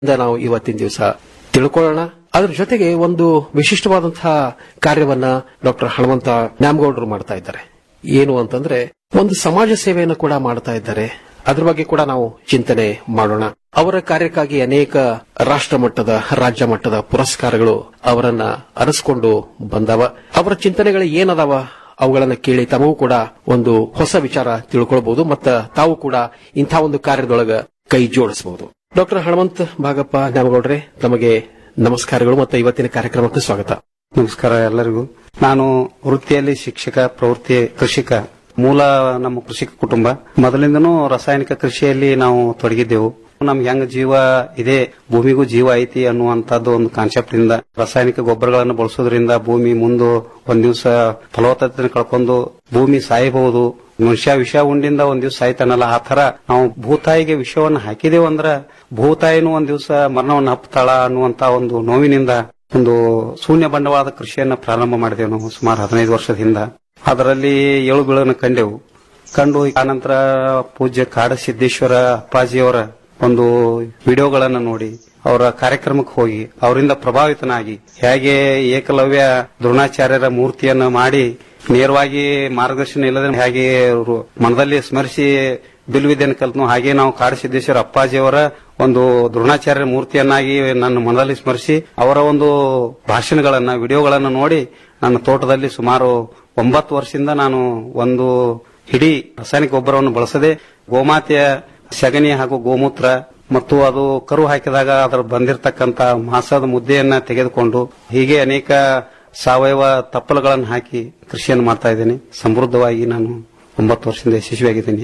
ಇಂದ ನಾವು ಇವತ್ತಿನ ದಿವಸ ತಿಳ್ಕೊಳ್ಳೋಣ ಅದ್ರ ಜೊತೆಗೆ ಒಂದು ವಿಶಿಷ್ಟವಾದಂತಹ ಕಾರ್ಯವನ್ನ ಡಾಕ್ಟರ್ ಹನುಮಂತ ನ್ಯಾಮಗೌಡರು ಮಾಡ್ತಾ ಇದ್ದಾರೆ ಏನು ಅಂತಂದ್ರೆ ಒಂದು ಸಮಾಜ ಸೇವೆಯನ್ನು ಕೂಡ ಮಾಡ್ತಾ ಇದ್ದಾರೆ ಅದ್ರ ಬಗ್ಗೆ ಕೂಡ ನಾವು ಚಿಂತನೆ ಮಾಡೋಣ ಅವರ ಕಾರ್ಯಕ್ಕಾಗಿ ಅನೇಕ ರಾಷ್ಟ್ರ ಮಟ್ಟದ ರಾಜ್ಯ ಮಟ್ಟದ ಪುರಸ್ಕಾರಗಳು ಅವರನ್ನ ಅರಸ್ಕೊಂಡು ಬಂದವ ಅವರ ಚಿಂತನೆಗಳು ಏನದಾವ ಅವುಗಳನ್ನ ಕೇಳಿ ತಮಗೂ ಕೂಡ ಒಂದು ಹೊಸ ವಿಚಾರ ತಿಳ್ಕೊಳ್ಬಹುದು ಮತ್ತ ತಾವು ಕೂಡ ಇಂಥ ಒಂದು ಕಾರ್ಯದೊಳಗ ಕೈ ಜೋಡಿಸಬಹುದು ಡಾಕ್ಟರ್ ಹನುಮಂತ್ ಭಾಗಪ್ಪ ನ್ಯಾಮಗೌಡ್ರೆ ತಮಗೆ ನಮಸ್ಕಾರಗಳು ಮತ್ತು ಇವತ್ತಿನ ಕಾರ್ಯಕ್ರಮಕ್ಕೆ ಸ್ವಾಗತ ನಮಸ್ಕಾರ ಎಲ್ಲರಿಗೂ ನಾನು ವೃತ್ತಿಯಲ್ಲಿ ಶಿಕ್ಷಕ ಪ್ರವೃತ್ತಿ ಕೃಷಿಕ ಮೂಲ ನಮ್ಮ ಕೃಷಿಕ ಕುಟುಂಬ ಮೊದಲಿಂದನೂ ರಾಸಾಯನಿಕ ಕೃಷಿಯಲ್ಲಿ ನಾವು ತೊಡಗಿದ್ದೆವು ನಮ್ಗೆ ಹೆಂಗ್ ಜೀವ ಇದೆ ಭೂಮಿಗೂ ಜೀವ ಐತಿ ಅನ್ನುವಂತದ್ದು ಒಂದು ಕಾನ್ಸೆಪ್ಟ್ ಇಂದ ರಾಸಾಯನಿಕ ಗೊಬ್ಬರಗಳನ್ನು ಬಳಸೋದ್ರಿಂದ ಭೂಮಿ ಮುಂದೆ ಒಂದ್ ದಿವಸ ಫಲವತ್ತತೆ ಕಳ್ಕೊಂಡು ಭೂಮಿ ಸಾಯಬಹುದು ಮನುಷ್ಯ ವಿಷ ಉಂಡಿಂದ ಒಂದ್ ದಿವಸ ಸಾಯ್ತಾನಲ್ಲ ಆ ತರ ನಾವು ಭೂತಾಯಿಗೆ ವಿಷವನ್ನು ಹಾಕಿದೇವು ಅಂದ್ರ ಭೂತಾಯಿನೂ ಒಂದ್ ದಿವಸ ಮರಣವನ್ನು ಹಪ್ತಾಳ ಅನ್ನುವಂತ ಒಂದು ನೋವಿನಿಂದ ಒಂದು ಶೂನ್ಯ ಬಂಡವಾಳದ ಕೃಷಿಯನ್ನ ಪ್ರಾರಂಭ ಮಾಡಿದೆವು ನಾವು ಸುಮಾರು ಹದಿನೈದು ವರ್ಷದ ಹಿಂದ ಅದರಲ್ಲಿ ಏಳು ಬೀಳನ್ನು ಕಂಡೆವು ಕಂಡು ಆನಂತರ ಪೂಜ್ಯ ಕಾಡ ಸಿದ್ದೇಶ್ವರ ಅಪ್ಪಾಜಿಯವರ ಒಂದು ವಿಡಿಯೋಗಳನ್ನ ನೋಡಿ ಅವರ ಕಾರ್ಯಕ್ರಮಕ್ಕೆ ಹೋಗಿ ಅವರಿಂದ ಪ್ರಭಾವಿತನಾಗಿ ಹೇಗೆ ಏಕಲವ್ಯ ದ್ರೋಣಾಚಾರ್ಯರ ಮೂರ್ತಿಯನ್ನ ಮಾಡಿ ನೇರವಾಗಿ ಮಾರ್ಗದರ್ಶನ ಇಲ್ಲದೆ ಹೇಗೆ ಅವರು ಮನದಲ್ಲಿ ಸ್ಮರಿಸಿ ಬಿಲ್ವಿದ್ಯೆಯನ್ನು ಕಲ್ತನು ಹಾಗೆ ನಾವು ಕಾಡಸಿದ್ದೇಶ್ವರ ಅಪ್ಪಾಜಿಯವರ ಒಂದು ದ್ರೋಣಾಚಾರ್ಯ ಮೂರ್ತಿಯನ್ನಾಗಿ ನನ್ನ ಮನದಲ್ಲಿ ಸ್ಮರಿಸಿ ಅವರ ಒಂದು ಭಾಷಣಗಳನ್ನ ವಿಡಿಯೋಗಳನ್ನ ನೋಡಿ ನನ್ನ ತೋಟದಲ್ಲಿ ಸುಮಾರು ಒಂಬತ್ತು ವರ್ಷದಿಂದ ನಾನು ಒಂದು ಹಿಡಿ ರಾಸಾಯನಿಕ ಗೊಬ್ಬರವನ್ನು ಬಳಸದೆ ಗೋಮಾತೆಯ ಸಗಣಿ ಹಾಗೂ ಗೋಮೂತ್ರ ಮತ್ತು ಅದು ಕರು ಹಾಕಿದಾಗ ಅದರ ಬಂದಿರತಕ್ಕಂತ ಮಾಸದ ಮುದ್ದೆಯನ್ನ ತೆಗೆದುಕೊಂಡು ಹೀಗೆ ಅನೇಕ ಸಾವಯವ ತಪ್ಪಲುಗಳನ್ನು ಹಾಕಿ ಕೃಷಿಯನ್ನು ಮಾಡ್ತಾ ಇದ್ದೇನೆ ಸಮೃದ್ಧವಾಗಿ ನಾನು ಒಂಬತ್ತು ವರ್ಷದಿಂದ ಯಶಸ್ವಿಯಾಗಿದ್ದೀನಿ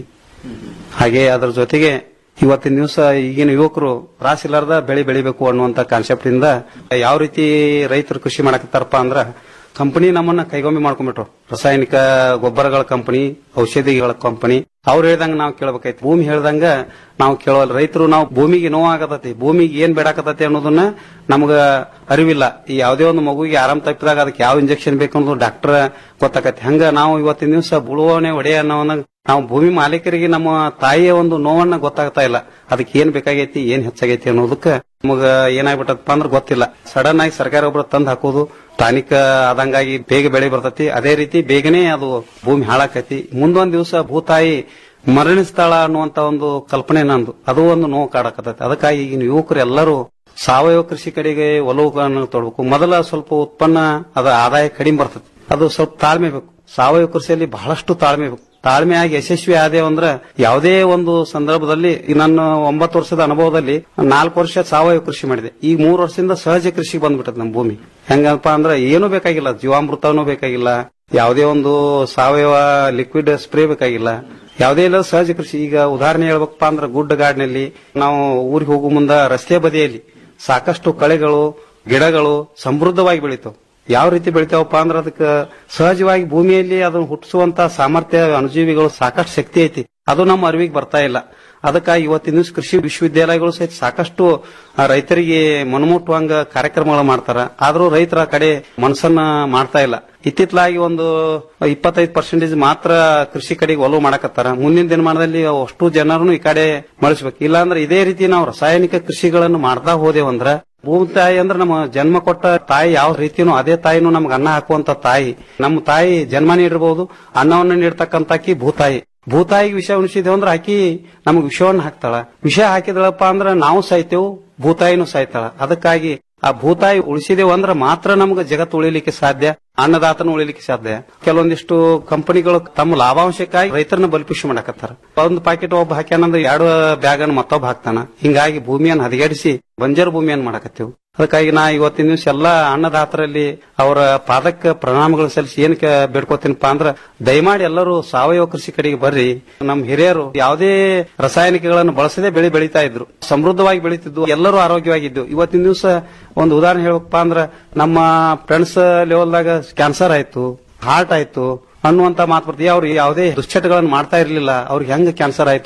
ಹಾಗೆ ಅದರ ಜೊತೆಗೆ ಇವತ್ತಿನ ದಿವಸ ಈಗಿನ ಯುವಕರು ರಾಸಿಲ್ಲಾರ್ದ ಬೆಳೆ ಬೆಳಿಬೇಕು ಅನ್ನುವಂತ ಕಾನ್ಸೆಪ್ಟ್ ಇಂದ ಯಾವ ರೀತಿ ರೈತರು ಕೃಷಿ ಮಾಡಕತ್ತಾರಪ್ಪ ಅಂದ್ರ ಕಂಪನಿ ನಮ್ಮನ್ನ ಕೈಗೊಂಬೆ ಮಾಡ್ಕೊಂಡ್ಬಿಟ್ರು ರಾಸಾಯನಿಕ ಗೊಬ್ಬರಗಳ ಕಂಪನಿ ಔಷಧಿಗಳ ಕಂಪನಿ ಅವ್ರು ಹೇಳ್ದಂಗ ನಾವು ಕೇಳಬೇಕಾಯ್ತು ಭೂಮಿ ಹೇಳ್ದಂಗ ನಾವು ಕೇಳೋಲ್ಲ ರೈತರು ನಾವು ಭೂಮಿಗೆ ನೋವಾಗತತಿ ಭೂಮಿಗೆ ಏನ್ ಬೇಡಾಕತತಿ ಅನ್ನೋದನ್ನ ನಮಗ ಅರಿವಿಲ್ಲ ಈ ಯಾವುದೇ ಒಂದು ಮಗುವಿಗೆ ಆರಾಮ್ ತಪ್ಪಿದಾಗ ಅದಕ್ಕೆ ಯಾವ ಇಂಜೆಕ್ಷನ್ ಬೇಕು ಅನ್ನೋದು ಡಾಕ್ಟರ್ ಗೊತ್ತಾಕತಿ ಹಂಗ ನಾವು ಇವತ್ತಿನ ದಿವಸ ಬುಳುವನೆ ಒಡೆಯ ಅನ್ನೋವನ್ನ ನಾವು ಭೂಮಿ ಮಾಲೀಕರಿಗೆ ನಮ್ಮ ತಾಯಿಯ ಒಂದು ನೋವನ್ನ ಗೊತ್ತಾಗ್ತಾ ಇಲ್ಲ ಅದಕ್ಕೆ ಏನ್ ಬೇಕಾಗೈತಿ ಏನ್ ಹೆಚ್ಚಾಗೈತಿ ಅನ್ನೋದಕ್ಕೆ ನಮಗ ಏನಾಗ್ಬಿಟ್ಟಪ್ಪ ಅಂದ್ರೆ ಗೊತ್ತಿಲ್ಲ ಸಡನ್ ಆಗಿ ಸರ್ಕಾರ ಒಬ್ಬರು ತಂದು ಹಾಕೋದು ಟಾನಿಕ್ ಆದಂಗಾಗಿ ಬೇಗ ಬೆಳೆ ಬರ್ತತಿ ಅದೇ ರೀತಿ ಬೇಗನೆ ಅದು ಭೂಮಿ ಹಾಳಾಕತಿ ಮುಂದೊಂದ್ ದಿವಸ ಭೂತಾಯಿ ಮರಣಿಸ್ತಾಳ ಅನ್ನುವಂತ ಒಂದು ಕಲ್ಪನೆ ನಂದು ಅದು ಒಂದು ನೋವು ಕಾಡಕತ್ತೈತಿ ಅದಕ್ಕಾಗಿ ಈಗಿನ ಯುವಕರು ಎಲ್ಲರೂ ಸಾವಯವ ಕೃಷಿ ಕಡೆಗೆ ಒಲವುಗಳನ್ನು ತೊಡಬೇಕು ಮೊದಲ ಸ್ವಲ್ಪ ಉತ್ಪನ್ನ ಅದ ಆದಾಯ ಕಡಿಮೆ ಬರ್ತದೆ ಅದು ಸ್ವಲ್ಪ ತಾಳ್ಮೆ ಬೇಕು ಸಾವಯವ ಕೃಷಿಯಲ್ಲಿ ಬಹಳಷ್ಟು ತಾಳ್ಮೆ ಬೇಕು ತಾಳ್ಮೆಯಾಗಿ ಯಶಸ್ವಿ ಆದೇವು ಅಂದ್ರೆ ಯಾವುದೇ ಒಂದು ಸಂದರ್ಭದಲ್ಲಿ ಈ ನನ್ನ ಒಂಬತ್ತು ವರ್ಷದ ಅನುಭವದಲ್ಲಿ ನಾಲ್ಕು ವರ್ಷ ಸಾವಯವ ಕೃಷಿ ಮಾಡಿದೆ ಈಗ ಮೂರು ವರ್ಷದಿಂದ ಸಹಜ ಕೃಷಿ ಬಂದ್ಬಿಟ್ಟದ ನಮ್ಮ ಭೂಮಿ ಹೆಂಗಪ್ಪ ಅಂದ್ರೆ ಏನೂ ಬೇಕಾಗಿಲ್ಲ ಜೀವಾಮೃತನೂ ಬೇಕಾಗಿಲ್ಲ ಯಾವುದೇ ಒಂದು ಸಾವಯವ ಲಿಕ್ವಿಡ್ ಸ್ಪ್ರೇ ಬೇಕಾಗಿಲ್ಲ ಯಾವುದೇ ಇಲ್ಲ ಸಹಜ ಕೃಷಿ ಈಗ ಉದಾಹರಣೆ ಹೇಳ್ಬೇಕಪ್ಪ ಅಂದ್ರೆ ಗುಡ್ಡ ಗಾಡಿನಲ್ಲಿ ನಾವು ಊರಿಗೆ ಹೋಗುವ ಮುಂದ ರಸ್ತೆ ಬದಿಯಲ್ಲಿ ಸಾಕಷ್ಟು ಕಳೆಗಳು ಗಿಡಗಳು ಸಮೃದ್ಧವಾಗಿ ಬೆಳಿತಾವ ಯಾವ ರೀತಿ ಬೆಳಿತಾವಪ್ಪ ಅಂದ್ರೆ ಅದಕ್ಕೆ ಸಹಜವಾಗಿ ಭೂಮಿಯಲ್ಲಿ ಅದನ್ನು ಹುಟ್ಟಿಸುವಂತ ಸಾಮರ್ಥ್ಯ ಅಣುಜೀವಿಗಳು ಸಾಕಷ್ಟು ಶಕ್ತಿ ಐತಿ ಅದು ನಮ್ಮ ಅರಿವಿಗೆ ಬರ್ತಾ ಇಲ್ಲ ಅದಕ್ಕಾಗಿ ಇವತ್ತಿನ ದಿವಸ ಕೃಷಿ ವಿಶ್ವವಿದ್ಯಾಲಯಗಳು ಸಹಿತ ಸಾಕಷ್ಟು ಆ, ರೈತರಿಗೆ ಮನಮುಟ್ಟುವಂಗ ಕಾರ್ಯಕ್ರಮಗಳು ಮಾಡ್ತಾರ ಆದ್ರೂ ರೈತರ ಕಡೆ ಮನಸ್ಸನ್ನ ಮಾಡ್ತಾ ಇಲ್ಲ ಇತ್ತಿತ್ತಲಾಗಿ ಒಂದು ಇಪ್ಪತ್ತೈದು ಪರ್ಸೆಂಟೇಜ್ ಮಾತ್ರ ಕೃಷಿ ಕಡೆಗೆ ಒಲವು ಮಾಡಕತ್ತಾರ ಮುಂದಿನ ದಿನಮಾನದಲ್ಲಿ ಅಷ್ಟು ಜನರನ್ನು ಈ ಕಡೆ ಮಳಿಸ್ಬೇಕು ಇಲ್ಲಾಂದ್ರೆ ಇದೇ ರೀತಿ ನಾವು ರಾಸಾಯನಿಕ ಕೃಷಿಗಳನ್ನು ಮಾಡ್ತಾ ಹೋದೇವಂದ್ರ ಭೂಮಿ ತಾಯಿ ಅಂದ್ರೆ ನಮ್ಮ ಜನ್ಮ ಕೊಟ್ಟ ತಾಯಿ ಯಾವ ರೀತಿನೂ ಅದೇ ತಾಯಿನೂ ನಮ್ಗೆ ಅನ್ನ ಹಾಕುವಂತ ತಾಯಿ ನಮ್ಮ ತಾಯಿ ಜನ್ಮ ನೀಡಿರಬಹುದು ಅನ್ನವನ್ನು ನೀಡ್ತಕ್ಕಂತಾಕಿ ಭೂತಾಯಿ ಭೂತಾಯಿಗೆ ವಿಷ ಉಣಿಸಿದೇವು ಅಂದ್ರೆ ಆಕಿ ನಮಗ್ ವಿಷವನ್ನ ಹಾಕ್ತಾಳ ವಿಷ ಹಾಕಿದಳಪ್ಪ ಅಂದ್ರ ನಾವು ಸಾಯ್ತೇವು ಭೂತಾಯಿನೂ ಸಾಯ್ತಾಳ ಅದಕ್ಕಾಗಿ ಆ ಭೂತಾಯಿ ಉಳಿಸಿದೇವು ಅಂದ್ರೆ ಮಾತ್ರ ನಮ್ಗೆ ಜಗತ್ತು ಉಳಿಲಿಕ್ಕೆ ಸಾಧ್ಯ ಅನ್ನದಾತನ ಉಳಿಲಿಕ್ಕೆ ಸಾಧ್ಯ ಕೆಲವೊಂದಿಷ್ಟು ಕಂಪನಿಗಳು ತಮ್ಮ ಲಾಭಾಂಶಕ್ಕಾಗಿ ರೈತರನ್ನ ಬಲಿಪುಷಿ ಮಾಡಕತ್ತಾರ ಒಂದು ಪ್ಯಾಕೆಟ್ ಒಬ್ಬ ಹಾಕ್ಯಾನಂದ್ರೆ ಎರಡು ಬ್ಯಾಗ್ ಅನ್ನು ಮತ್ತೊಬ್ಬ ಹಾಕ್ತಾನ ಹಿಂಗಾಗಿ ಭೂಮಿಯನ್ನು ಹದಗೆಡಿಸಿ ಬಂಜರು ಭೂಮಿಯನ್ನು ಮಾಡಕತ್ತೇವು ಅದಕ್ಕಾಗಿ ನಾ ಇವತ್ತಿನ ದಿವಸ ಎಲ್ಲಾ ಅನ್ನದಾತರಲ್ಲಿ ಅವರ ಪಾದಕ್ಕೆ ಪ್ರಣಾಮಗಳು ಸಲ್ಲಿಸಿ ಏನ್ ಬೇಡ್ಕೋತೀನಪ್ಪ ಅಂದ್ರ ದಯಮಾಡಿ ಎಲ್ಲರೂ ಸಾವಯವ ಕೃಷಿ ಕಡೆಗೆ ಬರ್ರಿ ನಮ್ಮ ಹಿರಿಯರು ಯಾವುದೇ ರಾಸಾಯನಿಕಗಳನ್ನು ಬಳಸದೆ ಬೆಳೆ ಬೆಳೀತಾ ಇದ್ರು ಸಮೃದ್ಧವಾಗಿ ಬೆಳೀತಿದ್ದು ಎಲ್ಲರೂ ಆರೋಗ್ಯವಾಗಿದ್ದು ಇವತ್ತಿನ ದಿವಸ ಒಂದು ಉದಾಹರಣೆ ಹೇಳ್ಬೇಕಪ್ಪ ಅಂದ್ರ ನಮ್ಮ ಫ್ರೆಂಡ್ಸ್ ಲೆವೆಲ್ದಾಗ ಕ್ಯಾನ್ಸರ್ ಆಯ್ತು ಹಾರ್ಟ್ ಆಯ್ತು ಅನ್ನುವಂತ ಮಾತು ಬರ್ತೀವಿ ಅವ್ರು ಯಾವುದೇ ದುಶ್ಚಟಗಳನ್ನು ಮಾಡ್ತಾ ಇರಲಿಲ್ಲ ಅವ್ರಿಗೆ ಹೆಂಗ್ ಕ್ಯಾನ್ಸರ್ ಆಯ್ತು ಅಂದ್ರ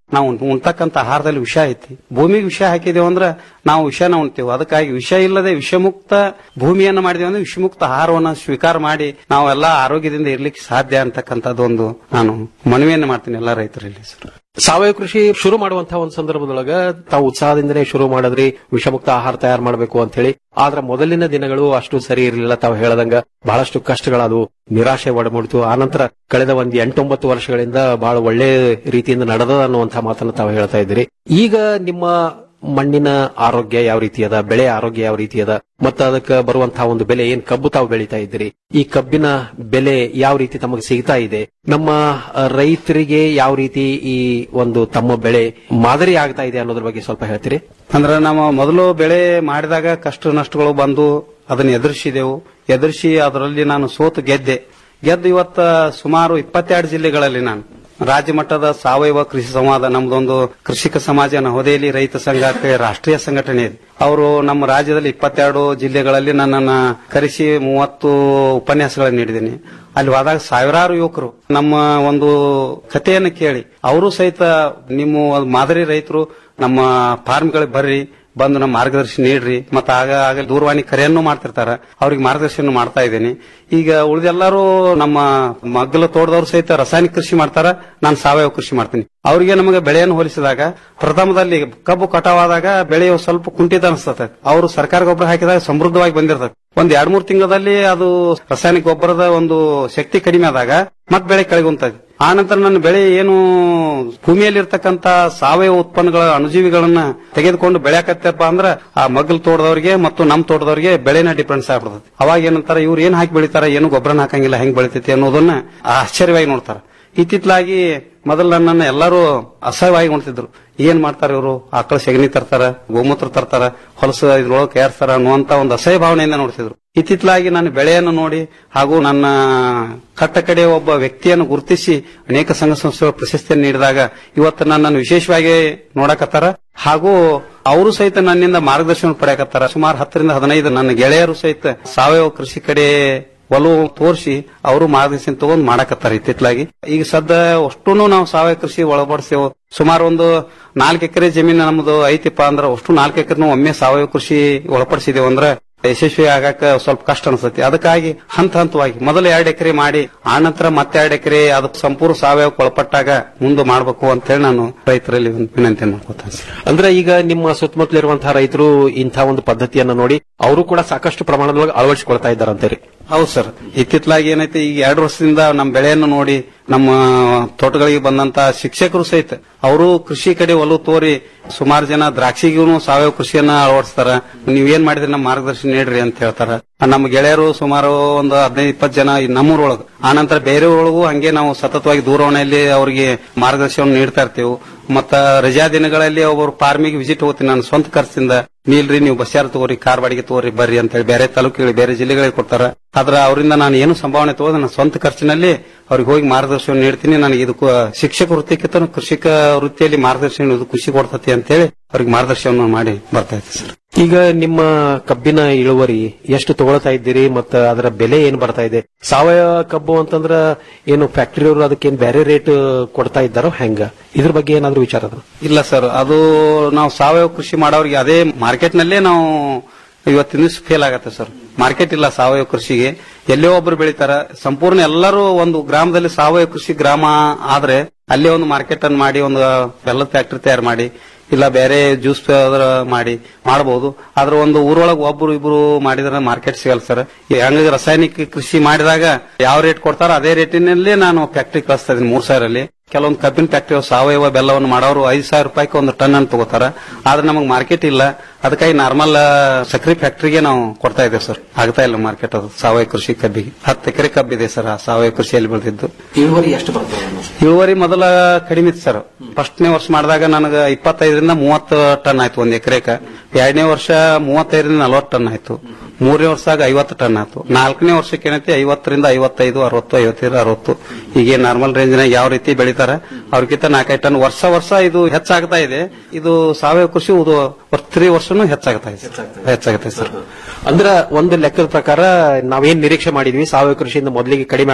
ನಾವು ಉಣ್ತಕ್ಕಂತ ಆಹಾರದಲ್ಲಿ ವಿಷ ಐತಿ ಭೂಮಿಗೆ ವಿಷ ಹಾಕಿದೇವು ಅಂದ್ರೆ ನಾವು ವಿಷನ ಉಣ್ತೇವೆ ಅದಕ್ಕಾಗಿ ವಿಷ ಇಲ್ಲದೆ ವಿಷಮುಕ್ತ ಭೂಮಿಯನ್ನ ಮಾಡಿದೇವೆ ಅಂದ್ರೆ ವಿಷಮುಕ್ತ ಆಹಾರವನ್ನ ಸ್ವೀಕಾರ ಮಾಡಿ ನಾವೆಲ್ಲ ಆರೋಗ್ಯದಿಂದ ಇರ್ಲಿಕ್ಕೆ ಸಾಧ್ಯ ಅಂತಕ್ಕಂಥದ್ದು ಒಂದು ನಾನು ಮನವಿಯನ್ನ ಮಾಡ್ತೀನಿ ಎಲ್ಲ ರೈತರಲ್ಲಿ ಸರ್ ಸಾವಯವ ಕೃಷಿ ಶುರು ಮಾಡುವಂತಹ ಒಂದು ಸಂದರ್ಭದೊಳಗ ತಾವು ಉತ್ಸಾಹದಿಂದನೇ ಶುರು ಮಾಡಿದ್ರಿ ವಿಷಮುಕ್ತ ಆಹಾರ ತಯಾರು ಮಾಡಬೇಕು ಅಂತ ಹೇಳಿ ಆದ್ರೆ ಮೊದಲಿನ ದಿನಗಳು ಅಷ್ಟು ಸರಿ ಇರಲಿಲ್ಲ ತಾವು ಹೇಳದಂಗ ಬಹಳಷ್ಟು ಕಷ್ಟಗಳದು ನಿರಾಶೆ ಒಡಮೂಡಿತು ಆನಂತರ ಕಳೆದ ಒಂದ್ ಎಂಟೊಂಬತ್ತು ವರ್ಷಗಳಿಂದ ಬಹಳ ಒಳ್ಳೆ ರೀತಿಯಿಂದ ನಡೆದ ಅನ್ನುವಂತಹ ಮಾತನ್ನ ತಾವು ಹೇಳ್ತಾ ಇದ್ದೀರಿ ಈಗ ನಿಮ್ಮ ಮಣ್ಣಿನ ಆರೋಗ್ಯ ಯಾವ ರೀತಿ ಅದ ಬೆಳೆ ಆರೋಗ್ಯ ಯಾವ ರೀತಿ ಅದ ಮತ್ತು ಅದಕ್ಕೆ ಬರುವಂತಹ ಒಂದು ಬೆಲೆ ಏನ್ ಕಬ್ಬು ತಾವು ಬೆಳೀತಾ ಇದ್ದೀರಿ ಈ ಕಬ್ಬಿನ ಬೆಲೆ ಯಾವ ರೀತಿ ತಮಗೆ ಸಿಗ್ತಾ ಇದೆ ನಮ್ಮ ಅ, ರೈತರಿಗೆ ಯಾವ ರೀತಿ ಈ ಒಂದು ತಮ್ಮ ಬೆಳೆ ಮಾದರಿ ಆಗ್ತಾ ಇದೆ ಅನ್ನೋದ್ರ ಬಗ್ಗೆ ಸ್ವಲ್ಪ ಹೇಳ್ತೀರಿ ಅಂದ್ರೆ ನಾವು ಮೊದಲು ಬೆಳೆ ಮಾಡಿದಾಗ ಕಷ್ಟ ನಷ್ಟಗಳು ಬಂದು ಅದನ್ನ ಎದುರಿಸಿದೆವು ಎದುರಿಸಿ ಅದರಲ್ಲಿ ನಾನು ಸೋತು ಗೆದ್ದೆ ಗೆದ್ದು ಇವತ್ತ ಸುಮಾರು ಇಪ್ಪತ್ತೆರಡು ಜಿಲ್ಲೆಗಳಲ್ಲಿ ನಾನು ರಾಜ್ಯ ಮಟ್ಟದ ಸಾವಯವ ಕೃಷಿ ಸಂವಾದ ನಮ್ದೊಂದು ಕೃಷಿಕ ಸಮಾಜ ನವದೆಹಲಿ ರೈತ ಸಂಘ ಅಂತ ರಾಷ್ಟ್ರೀಯ ಸಂಘಟನೆ ಇದೆ ಅವರು ನಮ್ಮ ರಾಜ್ಯದಲ್ಲಿ ಇಪ್ಪತ್ತೆರಡು ಜಿಲ್ಲೆಗಳಲ್ಲಿ ನನ್ನನ್ನ ಕರೆಸಿ ಮೂವತ್ತು ಉಪನ್ಯಾಸಗಳನ್ನು ನೀಡಿದ್ದೀನಿ ಅಲ್ಲಿ ಹೋದಾಗ ಸಾವಿರಾರು ಯುವಕರು ನಮ್ಮ ಒಂದು ಕಥೆಯನ್ನು ಕೇಳಿ ಅವರು ಸಹಿತ ನಿಮ್ಮ ಒಂದು ಮಾದರಿ ರೈತರು ನಮ್ಮ ಫಾರ್ಮ್ಗಳಿಗೆ ಬರ್ರಿ ಬಂದು ನಮ್ಮ ಮಾರ್ಗದರ್ಶನ ನೀಡ್ರಿ ಮತ್ತೆ ಆಗ ಆಗ ದೂರವಾಣಿ ಕರೆಯನ್ನು ಮಾಡ್ತಿರ್ತಾರ ಅವ್ರಿಗೆ ಮಾರ್ಗದರ್ಶನ ಮಾಡ್ತಾ ಇದ್ದೀನಿ ಈಗ ಉಳಿದೆಲ್ಲರೂ ನಮ್ಮ ಮಗ್ಗಲ ತೋಟದವ್ರು ಸಹಿತ ರಾಸಾಯನಿಕ ಕೃಷಿ ಮಾಡ್ತಾರ ನಾನು ಸಾವಯವ ಕೃಷಿ ಮಾಡ್ತೀನಿ ಅವರಿಗೆ ನಮಗೆ ಬೆಳೆಯನ್ನು ಹೋಲಿಸಿದಾಗ ಪ್ರಥಮದಲ್ಲಿ ಕಬ್ಬು ಕಟಾವಾದಾಗ ಬೆಳೆ ಸ್ವಲ್ಪ ಕುಂಠಿತ ಅನಿಸ್ತದೆ ಅವರು ಸರ್ಕಾರ ಗೊಬ್ಬರ ಹಾಕಿದಾಗ ಸಮೃದ್ಧವಾಗಿ ಬಂದಿರ್ತದೆ ಒಂದ್ ಎರಡ್ ಮೂರು ತಿಂಗಳಲ್ಲಿ ಅದು ರಾಸಾಯನಿಕ ಗೊಬ್ಬರದ ಒಂದು ಶಕ್ತಿ ಕಡಿಮೆ ಆದಾಗ ಮತ್ ಬೆಳೆ ಕೆಳಗುಂತದೆ ಆ ನಂತರ ನನ್ನ ಬೆಳೆ ಏನು ಭೂಮಿಯಲ್ಲಿರ್ತಕ್ಕಂತ ಸಾವಯವ ಉತ್ಪನ್ನಗಳ ಅಣುಜೀವಿಗಳನ್ನ ತೆಗೆದುಕೊಂಡು ಬೆಳೆಯಕತ್ತಪ್ಪ ಅಂದ್ರ ಆ ಮಗ್ಗಲ್ ತೋಟದವ್ರಿಗೆ ಮತ್ತು ನಮ್ ತೋಟದವ್ರಿಗೆ ಬೆಳೆನ ಡಿಫ್ರೆನ್ಸ್ ಆಗ್ಬಿಡ್ತದೆ ಅವಾಗ ಏನಂತಾರ ಇವ್ರು ಏನ್ ಹಾಕಿ ಬೆಳಿತಾರ ಏನು ಗೊಬ್ಬರನ ಹಾಕಂಗಿಲ್ಲ ಹೆಂಗ್ ಬೆಳಿತೈತಿ ಅನ್ನೋದನ್ನ ಆಶ್ಚರ್ಯವಾಗಿ ನೋಡ್ತಾರ ಇತ್ತಿತ್ಲಾಗಿ ಮೊದಲು ನನ್ನನ್ನ ಎಲ್ಲರೂ ಅಸಹ್ಯವಾಗಿ ನೋಡ್ತಿದ್ರು ಏನ್ ಮಾಡ್ತಾರ ಇವರು ಆಕಳ ಸೆಗಣಿ ತರ್ತಾರ ಗೋಮೂತ್ರ ತರ್ತಾರ ಹೊಲಸು ಇದ್ರೊಳಗೆ ಏರ್ತಾರ ಅನ್ನುವಂತ ಒಂದು ಅಸಹ್ಯ ಭಾವನೆಯಿಂದ ನೋಡ್ತಿದ್ರು ಇತ್ತಿತ್ಲಾಗಿ ನಾನು ಬೆಳೆಯನ್ನು ನೋಡಿ ಹಾಗೂ ನನ್ನ ಕಟ್ಟ ಕಡೆ ಒಬ್ಬ ವ್ಯಕ್ತಿಯನ್ನು ಗುರುತಿಸಿ ಅನೇಕ ಸಂಘ ಸಂಸ್ಥೆಗಳ ಪ್ರಶಸ್ತಿಯನ್ನು ನೀಡಿದಾಗ ಇವತ್ತು ನನ್ನನ್ನು ವಿಶೇಷವಾಗಿ ನೋಡಕತ್ತಾರ ಹಾಗೂ ಅವರು ಸಹಿತ ನನ್ನಿಂದ ಮಾರ್ಗದರ್ಶನ ಪಡೆಯಕತ್ತಾರ ಸುಮಾರು ಹತ್ತರಿಂದ ಹದಿನೈದು ನನ್ನ ಗೆಳೆಯರು ಸಹಿತ ಸಾವಯವ ಕೃಷಿ ಕಡೆ ಒಲವು ತೋರಿಸಿ ಅವರು ಮಾರ್ಗದರ್ಶನ ತಗೊಂಡ್ ಮಾಡಕತ್ತಾರ ಇತ್ತಿತ್ಲಾಗಿ ಈಗ ಸದ್ದ ಅಷ್ಟೂನು ನಾವು ಸಾವಯವ ಕೃಷಿ ಒಳಪಡಿಸ್ತೇವೆ ಸುಮಾರು ಒಂದು ನಾಲ್ಕು ಎಕರೆ ಜಮೀನು ನಮ್ದು ಐತಿಪ್ಪ ಅಂದ್ರೆ ಅಷ್ಟು ನಾಲ್ಕು ಎಕರೆ ಒಮ್ಮೆ ಸಾವಯವ ಕೃಷಿ ಒಳಪಡಿಸಿದೇವು ಅಂದ್ರೆ ಯಶಸ್ವಿ ಆಗಾಕ ಸ್ವಲ್ಪ ಕಷ್ಟ ಅನ್ಸತಿ ಅದಕ್ಕಾಗಿ ಹಂತ ಹಂತವಾಗಿ ಮೊದಲು ಎರಡು ಎಕರೆ ಮಾಡಿ ಆನಂತರ ಮತ್ತೆ ಎರಡು ಎಕರೆ ಅದು ಸಂಪೂರ್ಣ ಸಾವಯವ ಒಳಪಟ್ಟಾಗ ಮುಂದೆ ಮಾಡಬೇಕು ಅಂತ ಹೇಳಿ ನಾನು ರೈತರಲ್ಲಿ ಒಂದು ವಿನಂತಿ ಮಾಡ್ಕೊತೇನೆ ಸರ್. ಅಂದ್ರೆ ಈಗ ನಿಮ್ಮ ಸುತ್ತಮುತ್ತಲಿರುವಂತಹ ರೈತರು ಇಂತಹ ಒಂದು ಪದ್ಧತಿಯನ್ನ ನೋಡಿ ಅವರು ಕೂಡ ಸಾಕಷ್ಟು ಪ್ರಮಾಣದೊಳಗೆ ಅಳವಡಿಸಿಕೊಳ್ತಾ ಇದ್ದಾರಂತೀರಿ ಹೌದು ಸರ್ ಇತ್ತಿತ್ಲಾಗಿ ಏನೈತೆ ಈಗ ಎರಡು ವರ್ಷದಿಂದ ನಮ್ಮ ಬೆಳೆಯನ್ನು ನೋಡಿ ನಮ್ಮ ತೋಟಗಳಿಗೆ ಬಂದಂತ ಶಿಕ್ಷಕರು ಸಹಿತ ಅವರು ಕೃಷಿ ಕಡೆ ಒಲವು ತೋರಿ ಸುಮಾರು ಜನ ದ್ರಾಕ್ಷಿಗೂ ಸಾವಯವ ಕೃಷಿಯನ್ನ ಅಳವಡಿಸ್ತಾರ ನೀವೇನ್ ಮಾಡಿದ್ರಿ ನಮ್ಮ ಮಾರ್ಗದರ್ಶನ ನೀಡ್ರಿ ಅಂತ ಹೇಳ್ತಾರ ನಮ್ಮ ಗೆಳೆಯರು ಸುಮಾರು ಒಂದು ಹದಿನೈದು ಇಪ್ಪತ್ತು ಜನ ಈ ನಮ್ಮೂರೊಳಗ ಆನಂತರ ಬೇರೆ ಒಳಗೂ ಹಂಗೆ ನಾವು ಸತತವಾಗಿ ದೂರವಾಣಿಯಲ್ಲಿ ಅವರಿಗೆ ಮಾರ್ಗದರ್ಶನ ನೀಡ್ತಾ ಇರ್ತೀವಿ ಮತ್ತ ರಜಾ ದಿನಗಳಲ್ಲಿ ಒಬ್ಬರು ಫಾರ್ಮಿಗೆ ವಿಸಿಟ್ ಹೋಗ್ತೀನಿ ನಾನು ಸ್ವಂತ ಖರ್ಚಿಂದ ನೀಲ್ರಿ ನೀವು ಬಸ್ ಯಾರು ತಗೋರಿ ಕಾರ್ ಬಾಡಿಗೆ ತಗೋರಿ ಬರ್ರಿ ಅಂತ ಹೇಳಿ ಬೇರೆ ತಾಲೂಕುಗಳಿಗೆ ಬೇರೆ ಜಿಲ್ಲೆಗಳಿಗೆ ಕೊಡ್ತಾರ ಆದ್ರೆ ಅವರಿಂದ ನಾನು ಏನು ಸಂಭಾವನೆ ತಗೋದು ನನ್ನ ಸ್ವಂತ ಖರ್ಚಿನಲ್ಲಿ ಅವ್ರಿಗೆ ಹೋಗಿ ಮಾರ್ಗದರ್ಶನ ನೀಡ್ತೀನಿ ನನಗೆ ಇದು ಕು- ಶಿಕ್ಷಕ ವೃತ್ತಿಕ್ಕಿಂತ ಕೃಷಿಕ ವೃತ್ತಿಯಲ್ಲಿ ಮಾರ್ಗದರ್ಶನ ಇದು ಖುಷಿ ಕೊಡ್ತತಿ ಅಂತ ಹೇಳಿ ಅವ್ರಿಗೆ ಮಾರ್ಗದರ್ಶನ ಮಾಡಿ ಬರ್ತಾ ಇದ್ದೆ ಸರ್ ಈಗ ನಿಮ್ಮ ಕಬ್ಬಿನ ಇಳುವರಿ ಎಷ್ಟು ತಗೊಳ್ತಾ ಇದ್ದೀರಿ ಮತ್ತು ಅದರ ಬೆಲೆ ಏನು ಬರ್ತಾ ಇದೆ ಸಾವಯವ ಕಬ್ಬು ಅಂತಂದ್ರ ಏನು ಫ್ಯಾಕ್ಟರಿಯವರು ಅದಕ್ಕೇನು ಬೇರೆ ರೇಟ್ ಕೊಡ್ತಾ ಇದ್ದಾರೋ ಹೆಂಗ ಇದ್ರ ಬಗ್ಗೆ ಏನಾದ್ರೂ ವಿಚಾರ ಅದ ಇಲ್ಲ ಸರ್ ಅದು ನಾವು ಸಾವಯವ ಕೃಷಿ ಮಾಡೋರಿಗೆ ಅದೇ ಮಾರ್ಕೆಟ್ ನಲ್ಲೇ ನಾವು ಇವತ್ತಿನ ದಿವಸ ಫೇಲ್ ಆಗತ್ತೆ ಸರ್ ಮಾರ್ಕೆಟ್ ಇಲ್ಲ ಸಾವಯವ ಕೃಷಿಗೆ ಎಲ್ಲೇ ಒಬ್ರು ಬೆಳಿತಾರ ಸಂಪೂರ್ಣ ಎಲ್ಲರೂ ಒಂದು ಗ್ರಾಮದಲ್ಲಿ ಸಾವಯವ ಕೃಷಿ ಗ್ರಾಮ ಆದ್ರೆ ಅಲ್ಲೇ ಒಂದು ಮಾರ್ಕೆಟ್ ಅನ್ನು ಮಾಡಿ ಒಂದು ಬೆಲ್ಲದ ಫ್ಯಾಕ್ಟರಿ ತಯಾರು ಮಾಡಿ ಇಲ್ಲ ಬೇರೆ ಜ್ಯೂಸ್ ಮಾಡಿ ಮಾಡಬಹುದು ಆದ್ರೆ ಒಂದು ಊರೊಳಗೆ ಒಬ್ರು ಇಬ್ರು ಮಾಡಿದ್ರೆ ಮಾರ್ಕೆಟ್ ಸಿಗಲ್ಲ ಸರ್ ಹಂಗಾಗಿ ರಾಸಾಯನಿಕ ಕೃಷಿ ಮಾಡಿದಾಗ ಯಾವ ರೇಟ್ ಕೊಡ್ತಾರೋ ಅದೇ ರೇಟಿನಲ್ಲೇ ನಾನು ಫ್ಯಾಕ್ಟರಿ ಕಳಿಸ್ತಾ ಇದ್ದೀನಿ ಮೂರ್ ಸಾವಿರಲ್ಲಿ ಕೆಲವೊಂದು ಕಬ್ಬಿನ ಫ್ಯಾಕ್ಟರಿ ಸಾವಯವ ಬೆಲ್ಲವನ್ನು ಮಾಡೋರು ಐದು ಸಾವಿರ ರೂಪಾಯಿಗೆ ಒಂದು ಟನ್ ಅನ್ನು ತಗೋತಾರ ಆದ್ರೆ ನಮಗೆ ಮಾರ್ಕೆಟ್ ಇಲ್ಲ ಅದಕ್ಕಾಗಿ ನಾರ್ಮಲ್ ಸಕ್ರಿ ಫ್ಯಾಕ್ಟರಿಗೆ ನಾವು ಕೊಡ್ತಾ ಇದ್ದೇವೆ ಸರ್ ಆಗ್ತಾ ಇಲ್ಲ ಮಾರ್ಕೆಟ್ ಅದು ಸಾವಯವ ಕೃಷಿ ಕಬ್ಬಿಗೆ ಹತ್ತು ಎಕರೆ ಕಬ್ಬಿದೆ ಸರ್ ಆ ಸಾವಯವ ಕೃಷಿಯಲ್ಲಿ ಬೆಳೆದಿದ್ದು ಇಳುವರಿ ಎಷ್ಟು ಬರ್ತದೆ ಇಳುವರಿ ಮೊದಲ ಕಡಿಮೆ ಇತ್ತು ಸರ್ ಫಸ್ಟ್ನೇ ವರ್ಷ ಮಾಡಿದಾಗ ನನಗೆ ಇಪ್ಪತ್ತೈದರಿಂದ ಮೂವತ್ತು ಟನ್ ಆಯ್ತು ಒಂದ್ ಎಕರೆಕ ಎರಡನೇ ವರ್ಷ ಮೂವತ್ತೈದರಿಂದ ನಲವತ್ತು ಟನ್ ಆಯ್ತು ಮೂರನೇ ವರ್ಷದಾಗ ಐವತ್ತು ಟನ್ ಆಯ್ತು ನಾಲ್ಕನೇ ವರ್ಷಕ್ಕೆ ಏನೈತಿ ಐವತ್ತರಿಂದ ಐವತ್ತೈದು ಅರವತ್ತು ಐವತ್ತೈದು ಅರವತ್ತು ಈಗ ನಾರ್ಮಲ್ ರೇಂಜ್ನಾಗ ಯಾವ ರೀತಿ ಬೆಳಿತಾರ ಅವ್ರಿಗಿಂತ ನಾಲ್ಕೈದು ಟನ್ ವರ್ಷ ವರ್ಷ ಇದು ಹೆಚ್ಚಾಗ್ತಾ ಇದೆ ಇದು ಸಾವಯವ ಕೃಷಿ ಇದು ತ್ರೀ ವರ್ಷನೂ ಹೆಚ್ಚಾಗ್ತಾ ಇದೆ ಸರ್. ಹೆಚ್ಚಾಗುತ್ತೆ ಸರ್ ಅಂದ್ರ ಒಂದು ಲೆಕ್ಕದ ಪ್ರಕಾರ ನಾವೇನ್ ನಿರೀಕ್ಷೆ ಮಾಡಿದ್ವಿ ಸಾವಯವ ಕೃಷಿಯಿಂದ ಮೊದಲಿಗೆ ಕಡಿಮೆ ಆಗ್ತದ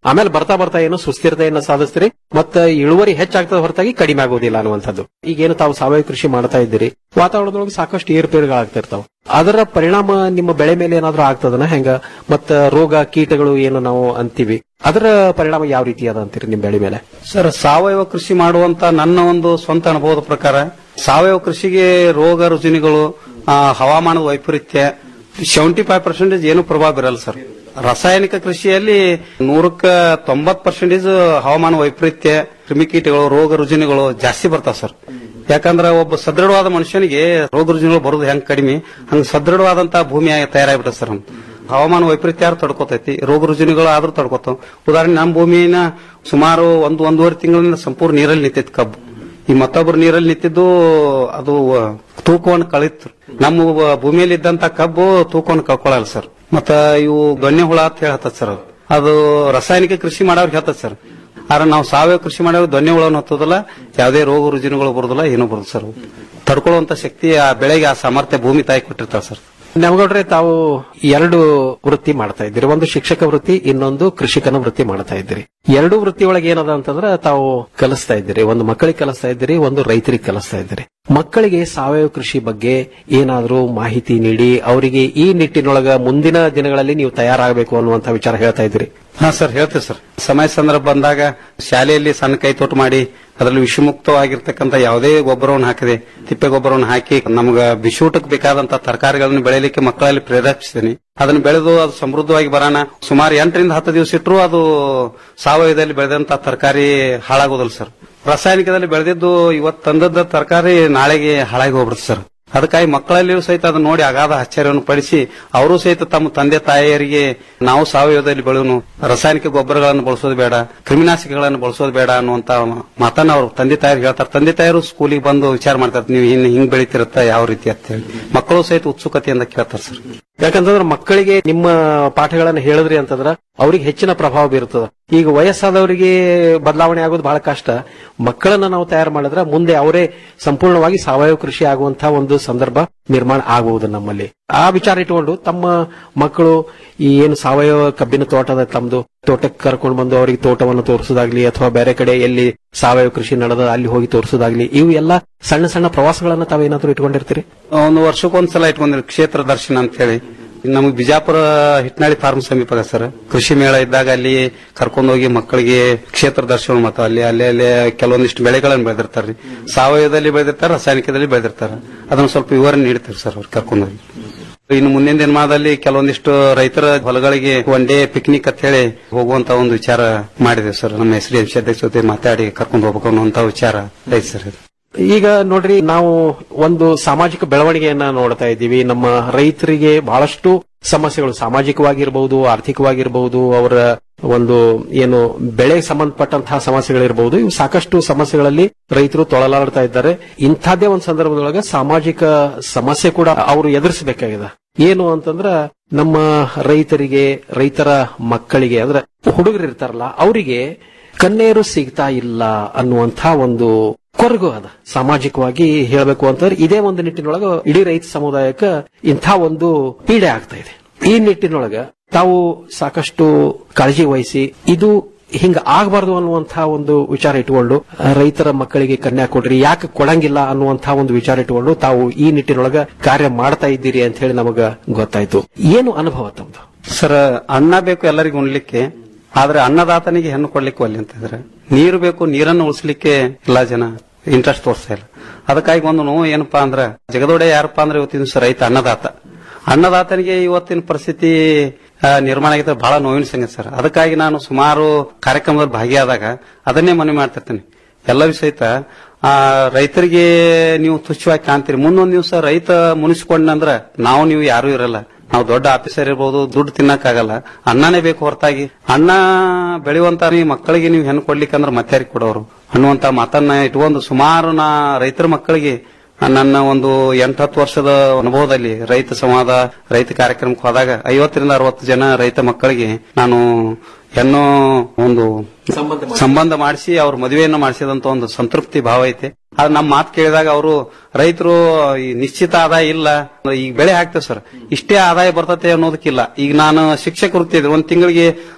ಆಮೇಲೆ ಬರ್ತಾ ಬರ್ತಾ ಏನು ಸುಸ್ಥಿರತೆಯನ್ನ ಸಾಧಿಸ್ತೀರಿ ಮತ್ತೆ ಇಳುವರಿ ಹೆಚ್ಚಾಗ್ತದೆ ಹೊರತಾಗಿ ಕಡಿಮೆ ಆಗೋದಿಲ್ಲ ಅನ್ನುವಂಥದ್ದು ಈಗೇನು ತಾವು ಸಾವಯವ ಕೃಷಿ ಮಾಡ್ತಾ ಇದ್ದೀರಿ ವಾತಾವರಣದೊಳಗೆ ಸಾಕಷ್ಟು ಏರುಪೇರುಗಳಾಗ್ತಿರ್ತಾವ ಅದರ ಪರಿಣಾಮ ನಿಮ್ಮ ಬೆಳೆ ಮೇಲೆ ಏನಾದ್ರೂ ಆಗ್ತದನ ಹೆಂಗ ಮತ್ತ ರೋಗ ಕೀಟಗಳು ಏನು ನಾವು ಅಂತೀವಿ ಅದರ ಪರಿಣಾಮ ಯಾವ ರೀತಿ ಅದ ಅಂತೀರಿ ನಿಮ್ ಬೆಳೆ ಮೇಲೆ ಸರ್ ಸಾವಯವ ಕೃಷಿ ಮಾಡುವಂತ ನನ್ನ ಒಂದು ಸ್ವಂತ ಅನುಭವದ ಪ್ರಕಾರ ಸಾವಯವ ಕೃಷಿಗೆ ರೋಗ ರುಜಿನಿಗಳು ಆ, ಹವಾಮಾನದ ವೈಪರೀತ್ಯ ಸೆವೆಂಟಿ ಫೈವ್ ಪರ್ಸೆಂಟೇಜ್ ಏನು ಪ್ರಭಾವ ಬೀರಲ್ಲ ಸರ್ ರಾಸಾಯನಿಕ ಕೃಷಿಯಲ್ಲಿ ನೂರಕ್ಕ ತೊಂಬತ್ ಪರ್ಸೆಂಟೇಜ್ ಹವಾಮಾನ ವೈಪರೀತ್ಯ ಕ್ರಿಮಿಕೀಟಗಳು ರೋಗ ರುಜಿನಿಗಳು ಜಾಸ್ತಿ ಬರ್ತಾವ ಸರ್ ಯಾಕಂದ್ರೆ ಒಬ್ಬ ಸದೃಢವಾದ ಮನುಷ್ಯನಿಗೆ ರೋಗ ರುಜಿನಗಳು ಬರೋದು ಹೆಂಗ್ ಕಡಿಮೆ ಹಂಗ ಸದೃಢವಾದಂತಹ ಭೂಮಿ ತಯಾರಾಗ್ಬಿಟ್ಟ ಸರ್ ನಮ್ದು. ಹವಾಮಾನ ವೈಪರೀತ್ಯ ಯಾರು ತಡ್ಕೋತೈತಿ ರೋಗ ರುಜಿನಿಗಳು ಆದ್ರೂ ತಡ್ಕೋತಾವ ಉದಾಹರಣೆ ನಮ್ಮ ಭೂಮಿನ ಸುಮಾರು ಒಂದು ಒಂದೂವರೆ ತಿಂಗಳಿಂದ ಸಂಪೂರ್ಣ ನೀರಲ್ಲಿ ನಿಂತೈತಿ ಕಬ್ಬು ಈ ಮತ್ತೊಬ್ರು ನೀರಲ್ಲಿ ನಿಂತಿದ್ದು ಅದು ತೂಕವನ್ನು ಕಳಿತು ನಮ್ಮ ಭೂಮಿಯಲ್ಲಿ ಇದ್ದಂತ ಕಬ್ಬು ತೂಕವನ್ನು ಕಳ್ಕೊಳ್ಳಲ್ಲ ಸರ್ ಮತ್ತ ಇವು ಗಣ್ಯ ಹುಳ ಅಂತ ಹೇಳತ್ತ ಸರ್ ಅದು. ಅದು ರಾಸಾಯನಿಕ ಕೃಷಿ ಮಾಡೋರ್ಗೆ ಹೇಳ್ತದ ಸರ್ ಆದ್ರೆ ನಾವು ಸಾವಯವ ಕೃಷಿ ಮಾಡೋರು ದೊಣ್ಣೆ ಹುಳವನ್ನು ಹತ್ತೋದಿಲ್ಲ ಯಾವುದೇ ರೋಗ ರುಜಿನಗಳು ಬರೋದಿಲ್ಲ ಏನೂ ಬರೋದು ಸರ್ ಅವು. ತಡ್ಕೊಳ್ಳುವಂತ ಶಕ್ತಿ ಆ ಬೆಳೆಗೆ ಆ ಸಾಮರ್ಥ್ಯ ಭೂಮಿ ತಾಯಿ ಕೊಟ್ಟಿರ್ತಾಳೆ ಸರ್ ನಮಗೌಡ್ರೆ ತಾವು ಎರಡು ವೃತ್ತಿ ಮಾಡ್ತಾ ಇದ್ದೀರಿ ಒಂದು ಶಿಕ್ಷಕ ವೃತ್ತಿ ಇನ್ನೊಂದು ಕೃಷಿಕನ ವೃತ್ತಿ ಮಾಡ್ತಾ ಇದ್ದೀರಿ ಎರಡು ವೃತ್ತಿ ಒಳಗೆ ಏನದ ಅಂತಂದ್ರೆ ತಾವು ಕಲಿಸ್ತಾ ಇದ್ದೀರಿ ಒಂದು ಮಕ್ಕಳಿಗೆ ಕಲಿಸ್ತಾ ಇದ್ದೀರಿ ಒಂದು ರೈತರಿಗೆ ಕಲಿಸ್ತಾ ಇದ್ದೀರಿ ಮಕ್ಕಳಿಗೆ ಸಾವಯವ ಕೃಷಿ ಬಗ್ಗೆ ಏನಾದರೂ ಮಾಹಿತಿ ನೀಡಿ ಅವರಿಗೆ ಈ ನಿಟ್ಟಿನೊಳಗ ಮುಂದಿನ ದಿನಗಳಲ್ಲಿ ನೀವು ತಯಾರಾಗಬೇಕು ಅನ್ನುವಂತ ವಿಚಾರ ಹೇಳ್ತಾ ಇದ್ದೀರಿ ಹಾ ಸರ್ ಹೇಳ್ತೇವೆ ಸರ್ ಸಮಯ ಸಂದರ್ಭ ಬಂದಾಗ ಶಾಲೆಯಲ್ಲಿ ಸಣ್ಣ ಕೈ ತೋಟ ಮಾಡಿ ಅದರಲ್ಲಿ ವಿಷಮುಕ್ತವಾಗಿರ್ತಕ್ಕಂಥ ಯಾವುದೇ ಗೊಬ್ಬರವನ್ನು ಹಾಕಿದೆ ತಿಪ್ಪೆ ಗೊಬ್ಬರವನ್ನು ಹಾಕಿ ನಮ್ಗ ಬಿಸಿಯೂಟಕ್ಕೆ ಬೇಕಾದಂತ ತರಕಾರಿಗಳನ್ನು ಬೆಳೆಯಲಿಕ್ಕೆ ಮಕ್ಕಳಲ್ಲಿ ಪ್ರೇರೇಪಿಸ್ತೇನೆ ಅದನ್ನು ಬೆಳೆದು ಅದು ಸಮೃದ್ಧವಾಗಿ ಬರೋಣ ಸುಮಾರು ಎಂಟರಿಂದ ಹತ್ತು ದಿವಸ ಇಟ್ಟರು ಅದು ಸಾವಯವದಲ್ಲಿ ಬೆಳೆದಂತ ತರಕಾರಿ ಹಾಳಾಗೋದಿಲ್ಲ ಸರ್ ರಾಸಾಯನಿಕದಲ್ಲಿ ಬೆಳೆದಿದ್ದು ಇವತ್ತು ತಂದದ್ದ ತರಕಾರಿ ನಾಳೆಗೆ ಹಾಳಾಗಿ ಹೋಗ್ಬಿಡುತ್ತೆ ಸರ್ ಅದಕ್ಕಾಗಿ ಮಕ್ಕಳಲ್ಲಿಯೂ ಸಹಿತ ಅದನ್ನ ನೋಡಿ ಅಗಾಧ ಆಶ್ಚರ್ಯವನ್ನು ಪಡಿಸಿ ಅವರು ಸಹಿತ ತಮ್ಮ ತಂದೆ ತಾಯಿಯರಿಗೆ ನಾವು ಸಾವಯವದಲ್ಲಿ ಬೆಳೆಯೋನು ರಾಸಾಯನಿಕ ಗೊಬ್ಬರಗಳನ್ನು ಬಳಸೋದು ಬೇಡ ಕ್ರಿಮಿನಾಶಕಗಳನ್ನು ಬಳಸೋದು ಬೇಡ ಅನ್ನುವಂತ ಮಾತನ್ನ ಅವರು ತಂದೆ ತಾಯಿಗೆ ಹೇಳ್ತಾರೆ ತಂದೆ ತಾಯಿರು ಸ್ಕೂಲಿಗೆ ಬಂದು ವಿಚಾರ ಮಾಡ್ತಾರೆ ನೀವು ಹಿಂಗ್ ಹಿಂಗ್ ಬೆಳಿತಿರತ್ತ ಯಾವ ರೀತಿ ಅಂತ ಹೇಳಿ ಮಕ್ಕಳು ಸಹಿತ ಉತ್ಸುಕತೆಯಿಂದ ಕೇಳ್ತಾರೆ ಸರ್ ಯಾಕಂತಂದ್ರೆ ಮಕ್ಕಳಿಗೆ ನಿಮ್ಮ ಪಾಠಗಳನ್ನು ಹೇಳಿದ್ರಿ ಅಂತಂದ್ರ ಅವ್ರಿಗೆ ಹೆಚ್ಚಿನ ಪ್ರಭಾವ ಬೀರುತ್ತದೆ ಈಗ ವಯಸ್ಸಾದವರಿಗೆ ಬದಲಾವಣೆ ಆಗೋದು ಬಹಳ ಕಷ್ಟ ಮಕ್ಕಳನ್ನ ನಾವು ತಯಾರು ಮಾಡಿದ್ರೆ ಮುಂದೆ ಅವರೇ ಸಂಪೂರ್ಣವಾಗಿ ಸಾವಯವ ಕೃಷಿ ಆಗುವಂತಹ ಒಂದು ಸಂದರ್ಭ ನಿರ್ಮಾಣ ಆಗುವುದು ನಮ್ಮಲ್ಲಿ ಆ ವಿಚಾರ ಇಟ್ಕೊಂಡು ತಮ್ಮ ಮಕ್ಕಳು ಈ ಏನು ಸಾವಯವ ಕಬ್ಬಿನ ತೋಟದ ತಮ್ಮದು ತೋಟಕ್ಕೆ ಕರ್ಕೊಂಡು ಬಂದು ಅವರಿಗೆ ತೋಟವನ್ನು ತೋರಿಸೋದಾಗ್ಲಿ ಅಥವಾ ಬೇರೆ ಕಡೆ ಎಲ್ಲಿ ಸಾವಯವ ಕೃಷಿ ನಡೆದ ಅಲ್ಲಿ ಹೋಗಿ ತೋರಿಸೋದಾಗ್ಲಿ ಇವು ಎಲ್ಲ ಸಣ್ಣ ಸಣ್ಣ ಪ್ರವಾಸಗಳನ್ನ ತಾವೇನಾದ್ರೂ ಇಟ್ಕೊಂಡಿರ್ತೀರಿ ಒಂದು ವರ್ಷಕ್ಕೊಂದ್ಸಲ ಇಟ್ಕೊಂಡಿರಿ ಕ್ಷೇತ್ರ ದರ್ಶನ ಅಂತ ಹೇಳಿ ನಮಗೆ ಬಿಜಾಪುರ ಹಿಟ್ನಾಳಿ ಫಾರ್ಮ್ ಸಮೀಪ ಅದ ಸರ್ ಕೃಷಿ ಮೇಳ ಇದ್ದಾಗ ಅಲ್ಲಿ ಕರ್ಕೊಂಡೋಗಿ ಮಕ್ಕಳಿಗೆ ಕ್ಷೇತ್ರ ದರ್ಶನ ಮತ್ತು ಅಲ್ಲಿ ಅಲ್ಲಿ ಅಲ್ಲಿ ಕೆಲವೊಂದಿಷ್ಟು ಬೆಳೆಗಳನ್ನು ಬೆಳೆದಿರ್ತಾರೆ ಸಾವಯವದಲ್ಲಿ ಬೆಳೆದಿರ್ತಾರೆ ರಾಸಾಯನಿಕದಲ್ಲಿ ಬೆಳೆದಿರ್ತಾರೆ ಅದನ್ನ ಸ್ವಲ್ಪ ವಿವರಣೆ ನೀಡ್ತೀವಿ ಸರ್ ಅವ್ರು ಕರ್ಕೊಂಡೋಗಿ ಇನ್ನು ಮುಂದಿನ ದಿನಮಾನದಲ್ಲಿ ಕೆಲವೊಂದಿಷ್ಟು ರೈತರ ಹೊಲಗಳಿಗೆ ಒನ್ ಡೇ ಪಿಕ್ನಿಕ್ ಅಂತ ಹೇಳಿ ಹೋಗುವಂತ ಒಂದು ವಿಚಾರ ಮಾಡಿದೆ ಸರ್ ನಮ್ಮ ಎಸ್ ಡಿ ಎಂ ಅಧ್ಯಕ್ಷ ಜೊತೆ ಮಾತಾಡಿ ಕರ್ಕೊಂಡು ಹೋಗ್ಬೇಕು ಅನ್ನುವಂತ ವಿಚಾರ ಐತೆ ಸರ್ ಇದು. ಈಗ ನೋಡ್ರಿ ನಾವು ಒಂದು ಸಾಮಾಜಿಕ ಬೆಳವಣಿಗೆಯನ್ನ ನೋಡ್ತಾ ಇದ್ದೀವಿ ನಮ್ಮ ರೈತರಿಗೆ ಬಹಳಷ್ಟು ಸಮಸ್ಯೆಗಳು ಸಾಮಾಜಿಕವಾಗಿರಬಹುದು ಆರ್ಥಿಕವಾಗಿರಬಹುದು ಅವರ ಒಂದು ಏನು ಬೆಳೆಗೆ ಸಂಬಂಧಪಟ್ಟಂತಹ ಸಮಸ್ಯೆಗಳಿರಬಹುದು ಇವು ಸಾಕಷ್ಟು ಸಮಸ್ಯೆಗಳಲ್ಲಿ ರೈತರು ತೊಳಲಾಡ್ತಾ ಇದ್ದಾರೆ ಇಂಥದ್ದೇ ಒಂದು ಸಂದರ್ಭದೊಳಗೆ ಸಾಮಾಜಿಕ ಸಮಸ್ಯೆ ಕೂಡ ಅವರು ಎದುರಿಸಬೇಕಾಗಿದೆ ಏನು ಅಂತಂದ್ರ ನಮ್ಮ ರೈತರಿಗೆ ರೈತರ ಮಕ್ಕಳಿಗೆ ಅಂದ್ರೆ ಹುಡುಗರು ಇರ್ತಾರಲ್ಲ ಅವರಿಗೆ ಕಣ್ಣೀರು ಸಿಗ್ತಾ ಇಲ್ಲ ಅನ್ನುವಂಥ ಒಂದು ಕೊರಗು ಅದ ಸಾಮಾಜಿಕವಾಗಿ ಹೇಳಬೇಕು ಅಂತಂದ್ರೆ ಇದೇ ಒಂದು ನಿಟ್ಟಿನೊಳಗ ಇಡೀ ರೈತ ಸಮುದಾಯಕ್ಕೆ ಇಂಥ ಒಂದು ಪೀಡೆ ಆಗ್ತಾ ಇದೆ ಈ ನಿಟ್ಟಿನೊಳಗ ತಾವು ಸಾಕಷ್ಟು ಕಾಳಜಿ ವಹಿಸಿ ಇದು ಹಿಂಗ ಆಗಬಾರ್ದು ಅನ್ನುವಂತಹ ಒಂದು ವಿಚಾರ ಇಟ್ಕೊಂಡು ಆ, ರೈತರ ಮಕ್ಕಳಿಗೆ ಕನ್ಯಾ ಕೊಡ್ರಿ ಯಾಕೆ ಕೊಡಂಗಿಲ್ಲ ಅನ್ನುವಂತಹ ಒಂದು ವಿಚಾರ ಇಟ್ಕೊಂಡು ತಾವು ಈ ನಿಟ್ಟಿನೊಳಗ ಕಾರ್ಯ ಮಾಡ್ತಾ ಇದ್ದೀರಿ ಅಂತ ಹೇಳಿ ನಮಗ ಗೊತ್ತಾಯ್ತು ಏನು ಅನುಭವ ತಮ್ದು ಸರ್ ಅನ್ನ ಬೇಕು ಎಲ್ಲರಿಗೂ ಉಣ್ಲಿಕ್ಕೆ ಆದ್ರೆ ಅನ್ನದಾತನಿಗೆ ಹೆಣ್ಣು ಕೊಡ್ಲಿಕ್ಕೆ ಒಲ್ಲೆ ಅಂತಿದ್ರೆ ನೀರು ಬೇಕು ನೀರನ್ನು ಉಳಿಸ್ಲಿಕ್ಕೆ ಎಲ್ಲಾ ಜನ ಇಂಟ್ರೆಸ್ಟ್ ತೋರಿಸ್ತಾ ಇಲ್ಲ ಅದಕ್ಕಾಗಿ ಒಂದು ನೋವು ಏನಪ್ಪಾ ಅಂದ್ರ ಜಗದೊಡೆ ಯಾರಪ್ಪ ಅಂದ್ರೆ ಇವತ್ತಿನ ದಿವಸ ರೈತ ಅನ್ನದಾತ ಅನ್ನದಾತನಿಗೆ ಇವತ್ತಿನ ಪರಿಸ್ಥಿತಿ ಆ, ನಿರ್ಮಾಣ ಆಗಿದ್ರೆ ಬಹಳ ನೋವಿನ ಸಂಗತಿ ಸರ್ ಅದಕ್ಕಾಗಿ ನಾನು ಸುಮಾರು ಕಾರ್ಯಕ್ರಮದಲ್ಲಿ ಭಾಗಿಯಾದಾಗ ಅದನ್ನೇ ಮನವಿ ಮಾಡ್ತಿರ್ತೇನೆ ಎಲ್ಲರಿಗೂ ಸಹಿತ ಆ ರೈತರಿಗೆ ನೀವು ತುಚ್ಛವಾಗಿ ಕಾಣ್ತೀರಿ ಮುಂದೊಂದ್ ದಿವಸ ರೈತ ಮುನಿಸ್ಕೊಂಡ್ನಂದ್ರ ನಾವು ನೀವು ಯಾರು ಇರಲ್ಲ ನಾವು ದೊಡ್ಡ ಆಫೀಸರ್ ಇರ್ಬೋದು ದುಡ್ಡು ತಿನ್ನಕ್ಕಾಗಲ್ಲ ಅನ್ನನೇ ಬೇಕು ಹೊರತಾಗಿ ಅನ್ನ ಬೆಳೆಯುವಂತ ಈ ಮಕ್ಕಳಿಗೆ ನೀವು ಹೆಣ್ಣು ಕೊಡ್ಲಿಕ್ಕೆ ಅಂದ್ರೆ ಮತ್ತೆ ಕೊಡೋರು ಅನ್ನುವಂತ ಮಾತನ್ನ ಇಟ್ಕೊಂಡು ಸುಮಾರು ನಾ ರೈತರ ಮಕ್ಕಳಿಗೆ ನನ್ನ ಒಂದು ಎಂಟತ್ತು ವರ್ಷದ ಅನುಭವದಲ್ಲಿ ರೈತ ಸಂವಾದ ರೈತ ಕಾರ್ಯಕ್ರಮಕ್ಕೆ ಹೋದಾಗ ಐವತ್ತರಿಂದ ಅರವತ್ತು ಜನ ರೈತ ಮಕ್ಕಳಿಗೆ ನಾನು ಹೆಣ್ಣು ಒಂದು ಸಂಬಂಧ ಮಾಡಿಸಿ ಅವ್ರ ಮದುವೆಯನ್ನು ಮಾಡಿಸಿದಂತ ಒಂದು ಸಂತೃಪ್ತಿ ಭಾವ ಐತೆ ಆದ್ರೆ ನಮ್ಮ ಮಾತು ಕೇಳಿದಾಗ ಅವರು ರೈತರು ಈ ನಿಶ್ಚಿತ ಆದಾಯ ಇಲ್ಲ ಈಗ ಬೆಳೆ ಹಾಕ್ತೇವೆ ಸರ್ ಇಷ್ಟೇ ಆದಾಯ ಬರ್ತತೆ ಅನ್ನೋದಕ್ಕಿಲ್ಲ ಈಗ ನಾನು ಶಿಕ್ಷಕ ವೃತ್ತಿ ಇದ್ರೆ ಒಂದ್ ತಿಂಗಳಿಗೆ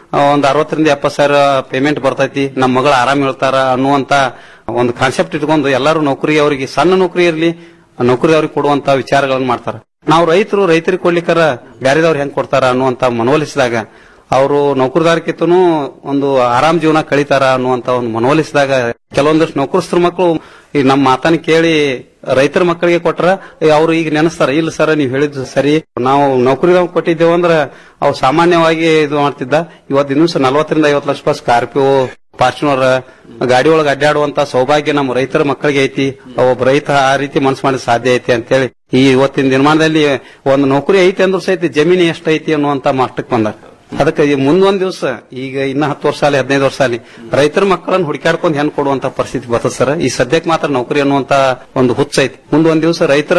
ಆ, ಒಂದ್ ಅರವತ್ತರಿಂದ ಎಪ್ಪತ್ತು ಸಾವಿರ ಪೇಮೆಂಟ್ ಬರ್ತೈತಿ ನಮ್ಮ ಮಗಳು ಆರಾಮ್ ಹೇಳ್ತಾರ ಅನ್ನುವಂತ ಒಂದು ಕಾನ್ಸೆಪ್ಟ್ ಇಟ್ಕೊಂಡು ಎಲ್ಲರೂ ನೌಕರಿ ಅವರಿಗೆ ಸಣ್ಣ ನೌಕರಿ ಇರಲಿ ನೌಕರಿ ಅವ್ರಿಗೆ ಕೊಡುವಂತ ವಿಚಾರಗಳನ್ನ ಮಾಡ್ತಾರ ನಾವು ರೈತರು ರೈತರಿಗೆ ಕೊಡ್ಲಿಕ್ಕಾರ ಬ್ಯಾರೆದವ್ರು ಹೆಂಗ್ ಕೊಡ್ತಾರ ಅನ್ನುವಂತ ಮನವೊಲಿಸಿದಾಗ ಅವರು ನೌಕರದಾರಕ್ಕಿಂತನೂ ಒಂದು ಆರಾಮ್ ಜೀವನ ಕಳಿತಾರ ಅನ್ನುವಂತ ಒಂದು ಮನವೊಲಿಸಿದಾಗ ಕೆಲವೊಂದಷ್ಟು ನೌಕರಸ್ಥರ ಮಕ್ಕಳು ಈ ನಮ್ಮ ಮಾತನ್ನ ಕೇಳಿ ರೈತರ ಮಕ್ಕಳಿಗೆ ಕೊಟ್ರ ಅವ್ರು ಈಗ ನೆನೆಸ್ತಾರ ಇಲ್ಲ ಸರ್ ನೀವು ಹೇಳಿದ್ದು ಸರಿ ನಾವು ನೌಕರಿ ಕೊಟ್ಟಿದ್ದೇವೆ ಅಂದ್ರ ಅವು ಸಾಮಾನ್ಯವಾಗಿ ಇದು ಮಾಡ್ತಿದ್ದ ಇವತ್ತಿನ ದಿವಸ ನಲವತ್ತರಿಂದ ಐವತ್ತು ಲಕ್ಷ ರೂಪಾಯಿ ಸ್ಕಾರ್ಪಿಯೋ ಫಾರ್ಚುನರ್ ಗಾಡಿ ಒಳಗೆ ಅಡ್ಡಾಡುವಂತ ಸೌಭಾಗ್ಯ ನಮ್ಮ ರೈತರ ಮಕ್ಕಳಿಗೆ ಐತಿ ಒಬ್ಬ ರೈತ ಆ ರೀತಿ ಮನಸ್ಸು ಮಾಡಿ ಸಾಧ್ಯ ಐತಿ ಅಂತೇಳಿ ಈ ಇವತ್ತಿನ ದಿನಮಾನದಲ್ಲಿ ಒಂದು ನೌಕರಿ ಐತಿ ಅಂದ್ರೂ ಸಹಿತ ಜಮೀನು ಎಷ್ಟೈತಿ ಅನ್ನುವಂತ ಮಟ್ಟಕ್ಕೆ ಬಂದಾರ ಅದಕ್ಕೆ ಈ ಮುಂದೊಂದ್ ದಿವಸ ಈಗ ಇನ್ನ ಹತ್ತು ವರ್ಷ ಅಲ್ಲಿ ಹದಿನೈದು ವರ್ಷ ಅಲ್ಲಿ ರೈತರ ಮಕ್ಕಳನ್ನ ಹುಡುಕಾಡ್ಕೊಂಡು ಹೆಣ್ ಕೊಡುವಂತ ಪರಿಸ್ಥಿತಿ ಬರ್ತದೆ ಸರ್ ಈ ಸದ್ಯಕ್ಕೆ ಮಾತ್ರ ನೌಕರಿ ಅನ್ನುವಂತ ಒಂದು ಹುಚ್ಚ ಐತಿ ಮುಂದೊಂದ್ ದಿವಸ ರೈತರ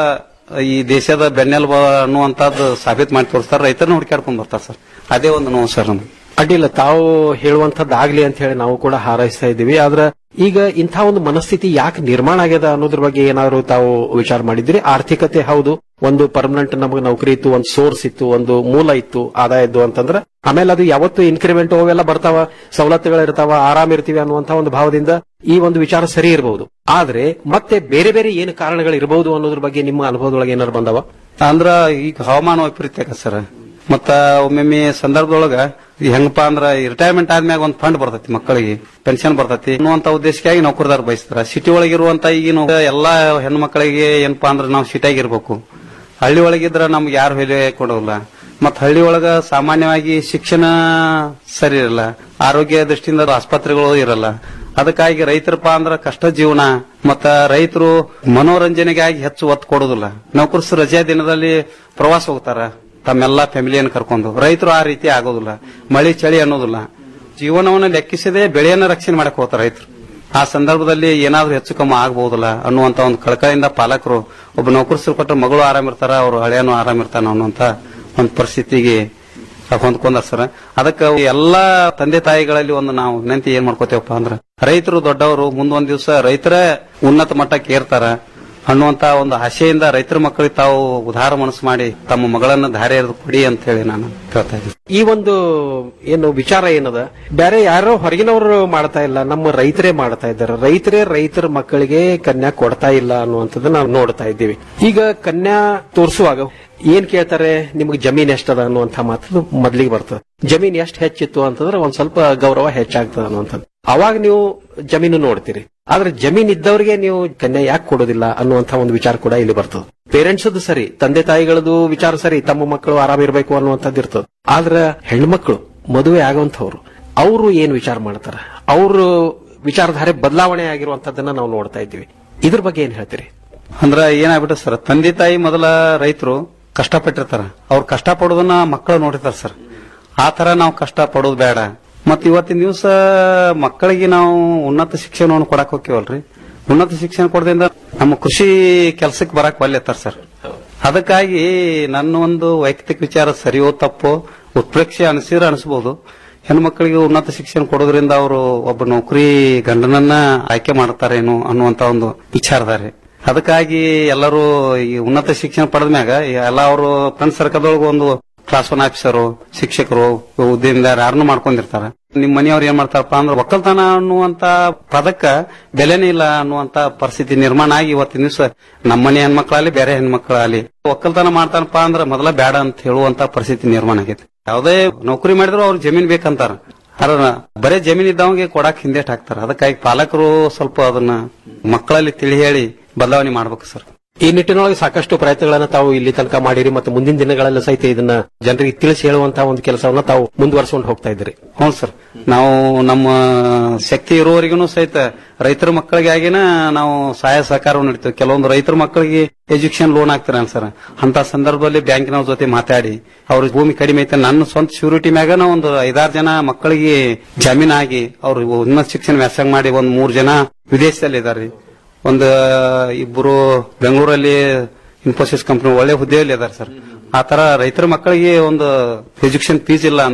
ಈ ದೇಶದ ಬೆನ್ನೆಲುಬು ಅನ್ನುವಂತದ್ದು ಸಾಬೀತ್ ಮಾಡಿ ತೋರಿಸ್ತಾರೆ ರೈತರನ್ನ ಹುಡುಕಾಡ್ಕೊಂಡು ಬರ್ತಾರೆ ಸರ್ ಅದೇ ಒಂದು ನೋವು ಸರ್ ನಮ್ಗೆ ಅಡ್ಡಿಲ್ಲ ತಾವು ಹೇಳುವಂತದ್ದಾಗ್ಲಿ ಅಂತ ಹೇಳಿ ನಾವು ಕೂಡ ಹಾರೈಸ್ತಾ ಇದ್ದೀವಿ ಆದ್ರೆ ಈಗ ಇಂಥ ಒಂದು ಮನಸ್ಥಿತಿ ಯಾಕೆ ನಿರ್ಮಾಣ ಆಗ್ಯದ ಅನ್ನೋದ್ರ ಬಗ್ಗೆ ಏನಾದ್ರು ತಾವು ವಿಚಾರ ಮಾಡಿದ್ರಿ ಆರ್ಥಿಕತೆ ಹೌದು ಒಂದು ಪರ್ಮನೆಂಟ್ ನಮಗೆ ನೌಕರಿ ಇತ್ತು ಒಂದು ಸೋರ್ಸ್ ಇತ್ತು ಒಂದು ಮೂಲ ಇತ್ತು ಆದಾಯ ಇದ್ದು ಅಂತಂದ್ರೆ ಆಮೇಲೆ ಅದು ಯಾವತ್ತು ಇನ್ಕ್ರಿಮೆಂಟ್ ಅವೆಲ್ಲ ಬರ್ತಾವ ಸವಲತ್ತುಗಳಿರ್ತಾವ ಆರಾಮ್ ಇರ್ತೀವಿ ಅನ್ನುವಂತ ಒಂದು ಭಾವದಿಂದ ಈ ಒಂದು ವಿಚಾರ ಸರಿ ಇರಬಹುದು ಆದ್ರೆ ಮತ್ತೆ ಬೇರೆ ಬೇರೆ ಏನು ಕಾರಣಗಳು ಇರಬಹುದು ಅನ್ನೋದ್ರ ಬಗ್ಗೆ ನಿಮ್ಮ ಅನುಭವದೊಳಗೆ ಏನಾದ್ರು ಬಂದವ ಅಂದ್ರ ಈಗ ಹವಾಮಾನ ವೈಪರೀತ್ಯ ಸರ್ ಮತ್ತ ಒಮ್ಮೊಮ್ಮೆ ಸಂದರ್ಭದೊಳಗ ಈ ಹೆಂಗಪ್ಪ ಅಂದ್ರ ರಿಟೈರ್ಮೆಂಟ್ ಆದ್ಮ್ಯಾಗ ಒಂದ್ ಫಂಡ್ ಬರ್ತೈತಿ ಮಕ್ಕಳಿಗೆ ಪೆನ್ಷನ್ ಬರ್ತೈತಿ ಅನ್ನುವಂತ ಉದ್ದೇಶಕ್ಕಾಗಿ ನೌಕರದಾರ ಬಯಸ್ತಾರ ಸಿಟಿ ಒಳಗಿರುವಂತ ಈಗಿನ ಎಲ್ಲಾ ಹೆಣ್ಣು ಮಕ್ಕಳಿಗೆ ಏನಪ್ಪಾ ಅಂದ್ರ ನಾವು ಸಿಟಿಯಾಗಿರ್ಬೇಕು ಹಳ್ಳಿ ಒಳಗಿದ್ರ ನಮ್ಗೆ ಯಾರು ಬೆಲೆ ಕೊಡೋಲ್ಲ ಮತ್ ಹಳ್ಳಿ ಒಳಗ ಸಾಮಾನ್ಯವಾಗಿ ಶಿಕ್ಷಣ ಸರಿ ಇರಲ್ಲ ಆರೋಗ್ಯ ದೃಷ್ಟಿಯಿಂದ ಆಸ್ಪತ್ರೆಗಳು ಇರಲ್ಲ ಅದಕ್ಕಾಗಿ ರೈತರಪ್ಪ ಅಂದ್ರ ಕಷ್ಟ ಜೀವನ ಮತ್ತ ರೈತರು ಮನೋರಂಜನೆಗಾಗಿ ಹೆಚ್ಚು ಒತ್ತು ಕೊಡೋದಿಲ್ಲ ನೌಕರಸ್ ರಜೆ ದಿನದಲ್ಲಿ ಪ್ರವಾಸ ಹೋಗ್ತಾರ ತಮ್ಮೆಲ್ಲಾ ಫ್ಯಾಮಿಲಿಯನ್ನು ಕರ್ಕೊಂಡು ರೈತರು ಆ ರೀತಿ ಆಗೋದಿಲ್ಲ ಮಳಿ ಚಳಿ ಅನ್ನೋದಿಲ್ಲ ಜೀವನವನ್ನು ಲೆಕ್ಕಿಸದೆ ಬೆಳೆಯನ್ನ ರಕ್ಷಣೆ ಮಾಡಕ್ ಹೋಗ್ತಾರೆ ರೈತರು ಆ ಸಂದರ್ಭದಲ್ಲಿ ಏನಾದ್ರೂ ಹೆಚ್ಚು ಕಮ್ಮಿ ಆಗಬಹುದಲ್ಲ ಅನ್ನುವಂತ ಒಂದು ಕಳಕಳಿಯಿಂದ ಪಾಲಕರು ಒಬ್ಬ ನೌಕರಸ್ಥರು ಕೊಟ್ಟ ಮಗಳು ಆರಾಮಿರ್ತಾರ ಅವ್ರು ಹಳೆಯನು ಆರಾಮಿರ್ತಾನ ಅನ್ನುವಂತ ಒಂದು ಪರಿಸ್ಥಿತಿಗೆ ಹೊಂದ್ಕೊಂಡಾರ ಸರ್ ಅದಕ್ಕೆ ಎಲ್ಲಾ ತಂದೆ ತಾಯಿಗಳಲ್ಲಿ ಒಂದು ನಾವು ವಿನಂತಿ ಏನ್ ಮಾಡ್ಕೋತೇವಪ್ಪ ಅಂದ್ರ ರೈತರು ದೊಡ್ಡವರು ಮುಂದೊಂದ್ ದಿವಸ ರೈತರ ಉನ್ನತ ಮಟ್ಟಕ್ಕೆ ಏರ್ತಾರ ಅನ್ನುವಂತ ಒಂದು ಆಶೆಯಿಂದ ರೈತರ ಮಕ್ಕಳಿಗೆ ತಾವು ಉದಾರ ಮನಸ್ಸು ಮಾಡಿ ತಮ್ಮ ಮಗಳನ್ನ ದಾರಿ ಎರೆದು ಕೊಡಿ ಅಂತ ಹೇಳಿ ನಾನು ಕೇಳ್ತಾ ಇದ್ದೀನಿ ಈ ಒಂದು ಏನು ವಿಚಾರ ಏನದ ಬೇರೆ ಯಾರೋ ಹೊರಗಿನವರು ಮಾಡ್ತಾ ಇಲ್ಲ ನಮ್ಮ ರೈತರೇ ಮಾಡ್ತಾ ಇದ್ದಾರೆ ರೈತರೇ ರೈತರ ಮಕ್ಕಳಿಗೆ ಕನ್ಯಾ ಕೊಡ್ತಾ ಇಲ್ಲ ಅನ್ನುವಂಥದ್ದು ನಾವು ನೋಡ್ತಾ ಇದ್ದೀವಿ ಈಗ ಕನ್ಯಾ ತೋರಿಸುವಾಗ ಏನ್ ಕೇಳ್ತಾರೆ ನಿಮ್ಗೆ ಜಮೀನ್ ಎಷ್ಟದ ಅನ್ನುವಂಥ ಮಾತು ಮೊದ್ಲಿಗೆ ಬರ್ತದೆ ಜಮೀನ್ ಎಷ್ಟು ಹೆಚ್ಚಿತ್ತು ಅಂತಂದ್ರೆ ಒಂದ್ ಸ್ವಲ್ಪ ಗೌರವ ಹೆಚ್ಚಾಗ್ತದ ಅನ್ನುವಂಥದ್ದು ಅವಾಗ ನೀವು ಜಮೀನು ನೋಡ್ತೀರಿ ಆದ್ರೆ ಜಮೀನ್ ಇದ್ದವರಿಗೆ ನೀವು ಕನ್ಯಾ ಯಾಕೆ ಕೊಡೋದಿಲ್ಲ ಅನ್ನುವಂಥ ಒಂದು ವಿಚಾರ ಕೂಡ ಇಲ್ಲಿ ಬರ್ತದೆ ಪೇರೆಂಟ್ಸ್ ಸರಿ ತಂದೆ ತಾಯಿಗಳದು ವಿಚಾರ ಸರಿ ತಮ್ಮ ಮಕ್ಕಳು ಆರಾಮಿರ್ಬೇಕು ಅನ್ನುವಂಥದ್ದು ಇರ್ತದೆ ಆದ್ರೆ ಹೆಣ್ಮಕ್ಳು ಮದುವೆ ಆಗುವಂಥವ್ರು ಅವರು ಏನ್ ವಿಚಾರ ಮಾಡ್ತಾರ ಅವರು ವಿಚಾರಧಾರೆ ಬದಲಾವಣೆ ಆಗಿರುವಂತದ್ದನ್ನ ನಾವು ನೋಡ್ತಾ ಇದ್ದೀವಿ ಇದ್ರ ಬಗ್ಗೆ ಏನ್ ಹೇಳ್ತೀರಿ ಅಂದ್ರ ಏನಾಗ್ಬಿಟ್ಟ ಸರ್ ತಂದೆ ತಾಯಿ ಮೊದಲ ರೈತರು ಕಷ್ಟಪಟ್ಟಿರ್ತಾರ ಅವ್ರು ಕಷ್ಟ ಪಡೋದನ್ನ ಮಕ್ಕಳು ನೋಡಿರ್ತಾರ ಸರ್ ಆ ತರ ನಾವು ಕಷ್ಟ ಪಡೋದು ಬೇಡ ಮತ್ ಇವತ್ತಿನ ದಿವಸ ಮಕ್ಕಳಿಗೆ ನಾವು ಉನ್ನತ ಶಿಕ್ಷಣವನ್ನು ಕೊಡಕ್ ಹೋಗ್ತೀವಲ್ರಿ ಉನ್ನತ ಶಿಕ್ಷಣ ಕೊಡದಿಂದ ನಮ್ಮ ಕೃಷಿ ಕೆಲಸಕ್ಕೆ ಬರಕ್ ಒಲ್ಲೆತ್ತಾರ ಸರ್ ಅದಕ್ಕಾಗಿ ನನ್ನ ಒಂದು ವೈಯಕ್ತಿಕ ವಿಚಾರ ಸರಿಯೋ ತಪ್ಪೋ ಉತ್ಪ್ರೇಕ್ಷೆ ಅನಿಸಿದ್ರೆ ಅನಿಸಬಹುದು ಹೆಣ್ಮಕ್ಳಿಗೆ ಉನ್ನತ ಶಿಕ್ಷಣ ಕೊಡೋದ್ರಿಂದ ಅವರು ಒಬ್ಬ ನೌಕರಿ ಗಂಡನನ್ನ ಆಯ್ಕೆ ಮಾಡ್ತಾರೇನೋ ಅನ್ನುವಂತ ಒಂದು ವಿಚಾರದಾರೆ ಅದಕ್ಕಾಗಿ ಎಲ್ಲರೂ ಈ ಉನ್ನತ ಶಿಕ್ಷಣ ಪಡೆದ ಮ್ಯಾಗ ಎಲ್ಲ ಅವರು ಫ್ರೆಂಡ್ ಸರ್ಕಲ್ದೊಳಗೆ ಒಂದು ಕ್ಲಾಸ್ ಒನ್ ಆಫೀಸರು ಶಿಕ್ಷಕರು ಉದ್ಯಮದಾರ ಯಾರನ್ನು ಮಾಡ್ಕೊಂಡಿರ್ತಾರ ನಿಮ್ ಮನೆಯವ್ರು ಏನ್ ಮಾಡ್ತಾರಪ್ಪ ಅಂದ್ರೆ ಒಕ್ಕಲ್ತನ ಅನ್ನುವಂತ ಪದಕ್ಕ ಬೆಲೆನೇ ಇಲ್ಲ ಅನ್ನುವಂತ ಪರಿಸ್ಥಿತಿ ನಿರ್ಮಾಣ ಆಗಿ ಇವತ್ತಿನ ದಿವಸ ನಮ್ಮ ಮನೆ ಹೆಣ್ಮಕ್ಳಲ್ಲಿ ಬೇರೆ ಹೆಣ್ಮಕ್ಳಲ್ಲಿ ಒಕ್ಕಲ್ತನ ಮಾಡ್ತಾನಪ್ಪ ಅಂದ್ರೆ ಮೊದಲ ಬೇಡ ಅಂತ ಹೇಳುವಂತ ಪರಿಸ್ಥಿತಿ ನಿರ್ಮಾಣ ಆಗೈತಿ ಯಾವುದೇ ನೌಕರಿ ಮಾಡಿದ್ರು ಅವ್ರಿಗೆ ಜಮೀನ್ ಬೇಕಂತಾರ ಆದ್ರೆ ಬರೇ ಜಮೀನ್ ಇದ್ದವಂಗೆ ಕೊಡಾಕ್ ಹಿಂದೇಟ್ ಹಾಕ್ತಾರ ಅದಕ್ಕಾಗಿ ಪಾಲಕರು ಸ್ವಲ್ಪ ಅದನ್ನ ಮಕ್ಕಳಲ್ಲಿ ತಿಳಿ ಹೇಳಿ ಬದಲಾವಣೆ ಮಾಡ್ಬೇಕು ಸರ್ ಈ ನಿಟ್ಟಿನೊಳಗೆ ಸಾಕಷ್ಟು ಪ್ರಯತ್ನಗಳನ್ನ ತಾವು ಇಲ್ಲಿ ತನಕ ಮಾಡಿರಿ ಮತ್ತು ಮುಂದಿನ ದಿನಗಳಲ್ಲಿ ಸಹಿತ ಇದನ್ನ ಜನರಿಗೆ ತಿಳಿಸಿ ಹೇಳುವಂತಹ ಒಂದು ಕೆಲಸವನ್ನ ತಾವು ಮುಂದುವರಿಸಿಕೊಂಡು ಹೋಗ್ತಾ ಇದ್ದೀರಿ ಹ್ಞೂ ಸರ್ ನಾವು ನಮ್ಮ ಶಕ್ತಿ ಇರುವವರೆಗೂ ಸಹಿತ ರೈತರ ಮಕ್ಕಳಿಗಾಗಿನ ನಾವು ಸಹಾಯ ಸಹಕಾರ ನೀಡ್ತೀವಿ ಕೆಲವೊಂದು ರೈತರ ಮಕ್ಕಳಿಗೆ ಎಜುಕೇಶನ್ ಲೋನ್ ಆಗ್ತಾರೆ ಸರ್ ಅಂತ ಸಂದರ್ಭದಲ್ಲಿ ಬ್ಯಾಂಕಿನವ್ರ ಜೊತೆ ಮಾತಾಡಿ ಅವ್ರ ಭೂಮಿ ಕಡಿಮೆ ಐತೆ ನನ್ನ ಸ್ವಂತ ಶ್ಯೂರಿಟಿ ಮ್ಯಾಗ ನಾವು ಒಂದು ಐದಾರು ಜನ ಮಕ್ಕಳಿಗೆ ಜಾಮೀನ್ ಆಗಿ ಅವ್ರು ಉನ್ನತ ಶಿಕ್ಷಣ ವ್ಯಾಸಂಗ ಮಾಡಿ ಒಂದ್ ಮೂರ್ ಜನ ವಿದೇಶದಲ್ಲಿ ಇದಾರೆ ಒಂದು ಇಬ್ಬರು ಬೆಂಗಳೂರಲ್ಲಿ ಇನ್ಫೋಸಿಸ್ ಕಂಪನಿ ಒಳ್ಳೆ ಹುದ್ದೆಯಲ್ಲಿ ಇದಾರೆ ಸರ್ ಆ ತರ ರೈತರ ಮಕ್ಕಳಿಗೆ ಒಂದು ಎಜುಕೇಶನ್ ಫೀಸ್ ಇಲ್ಲ ಅಂದ್ರ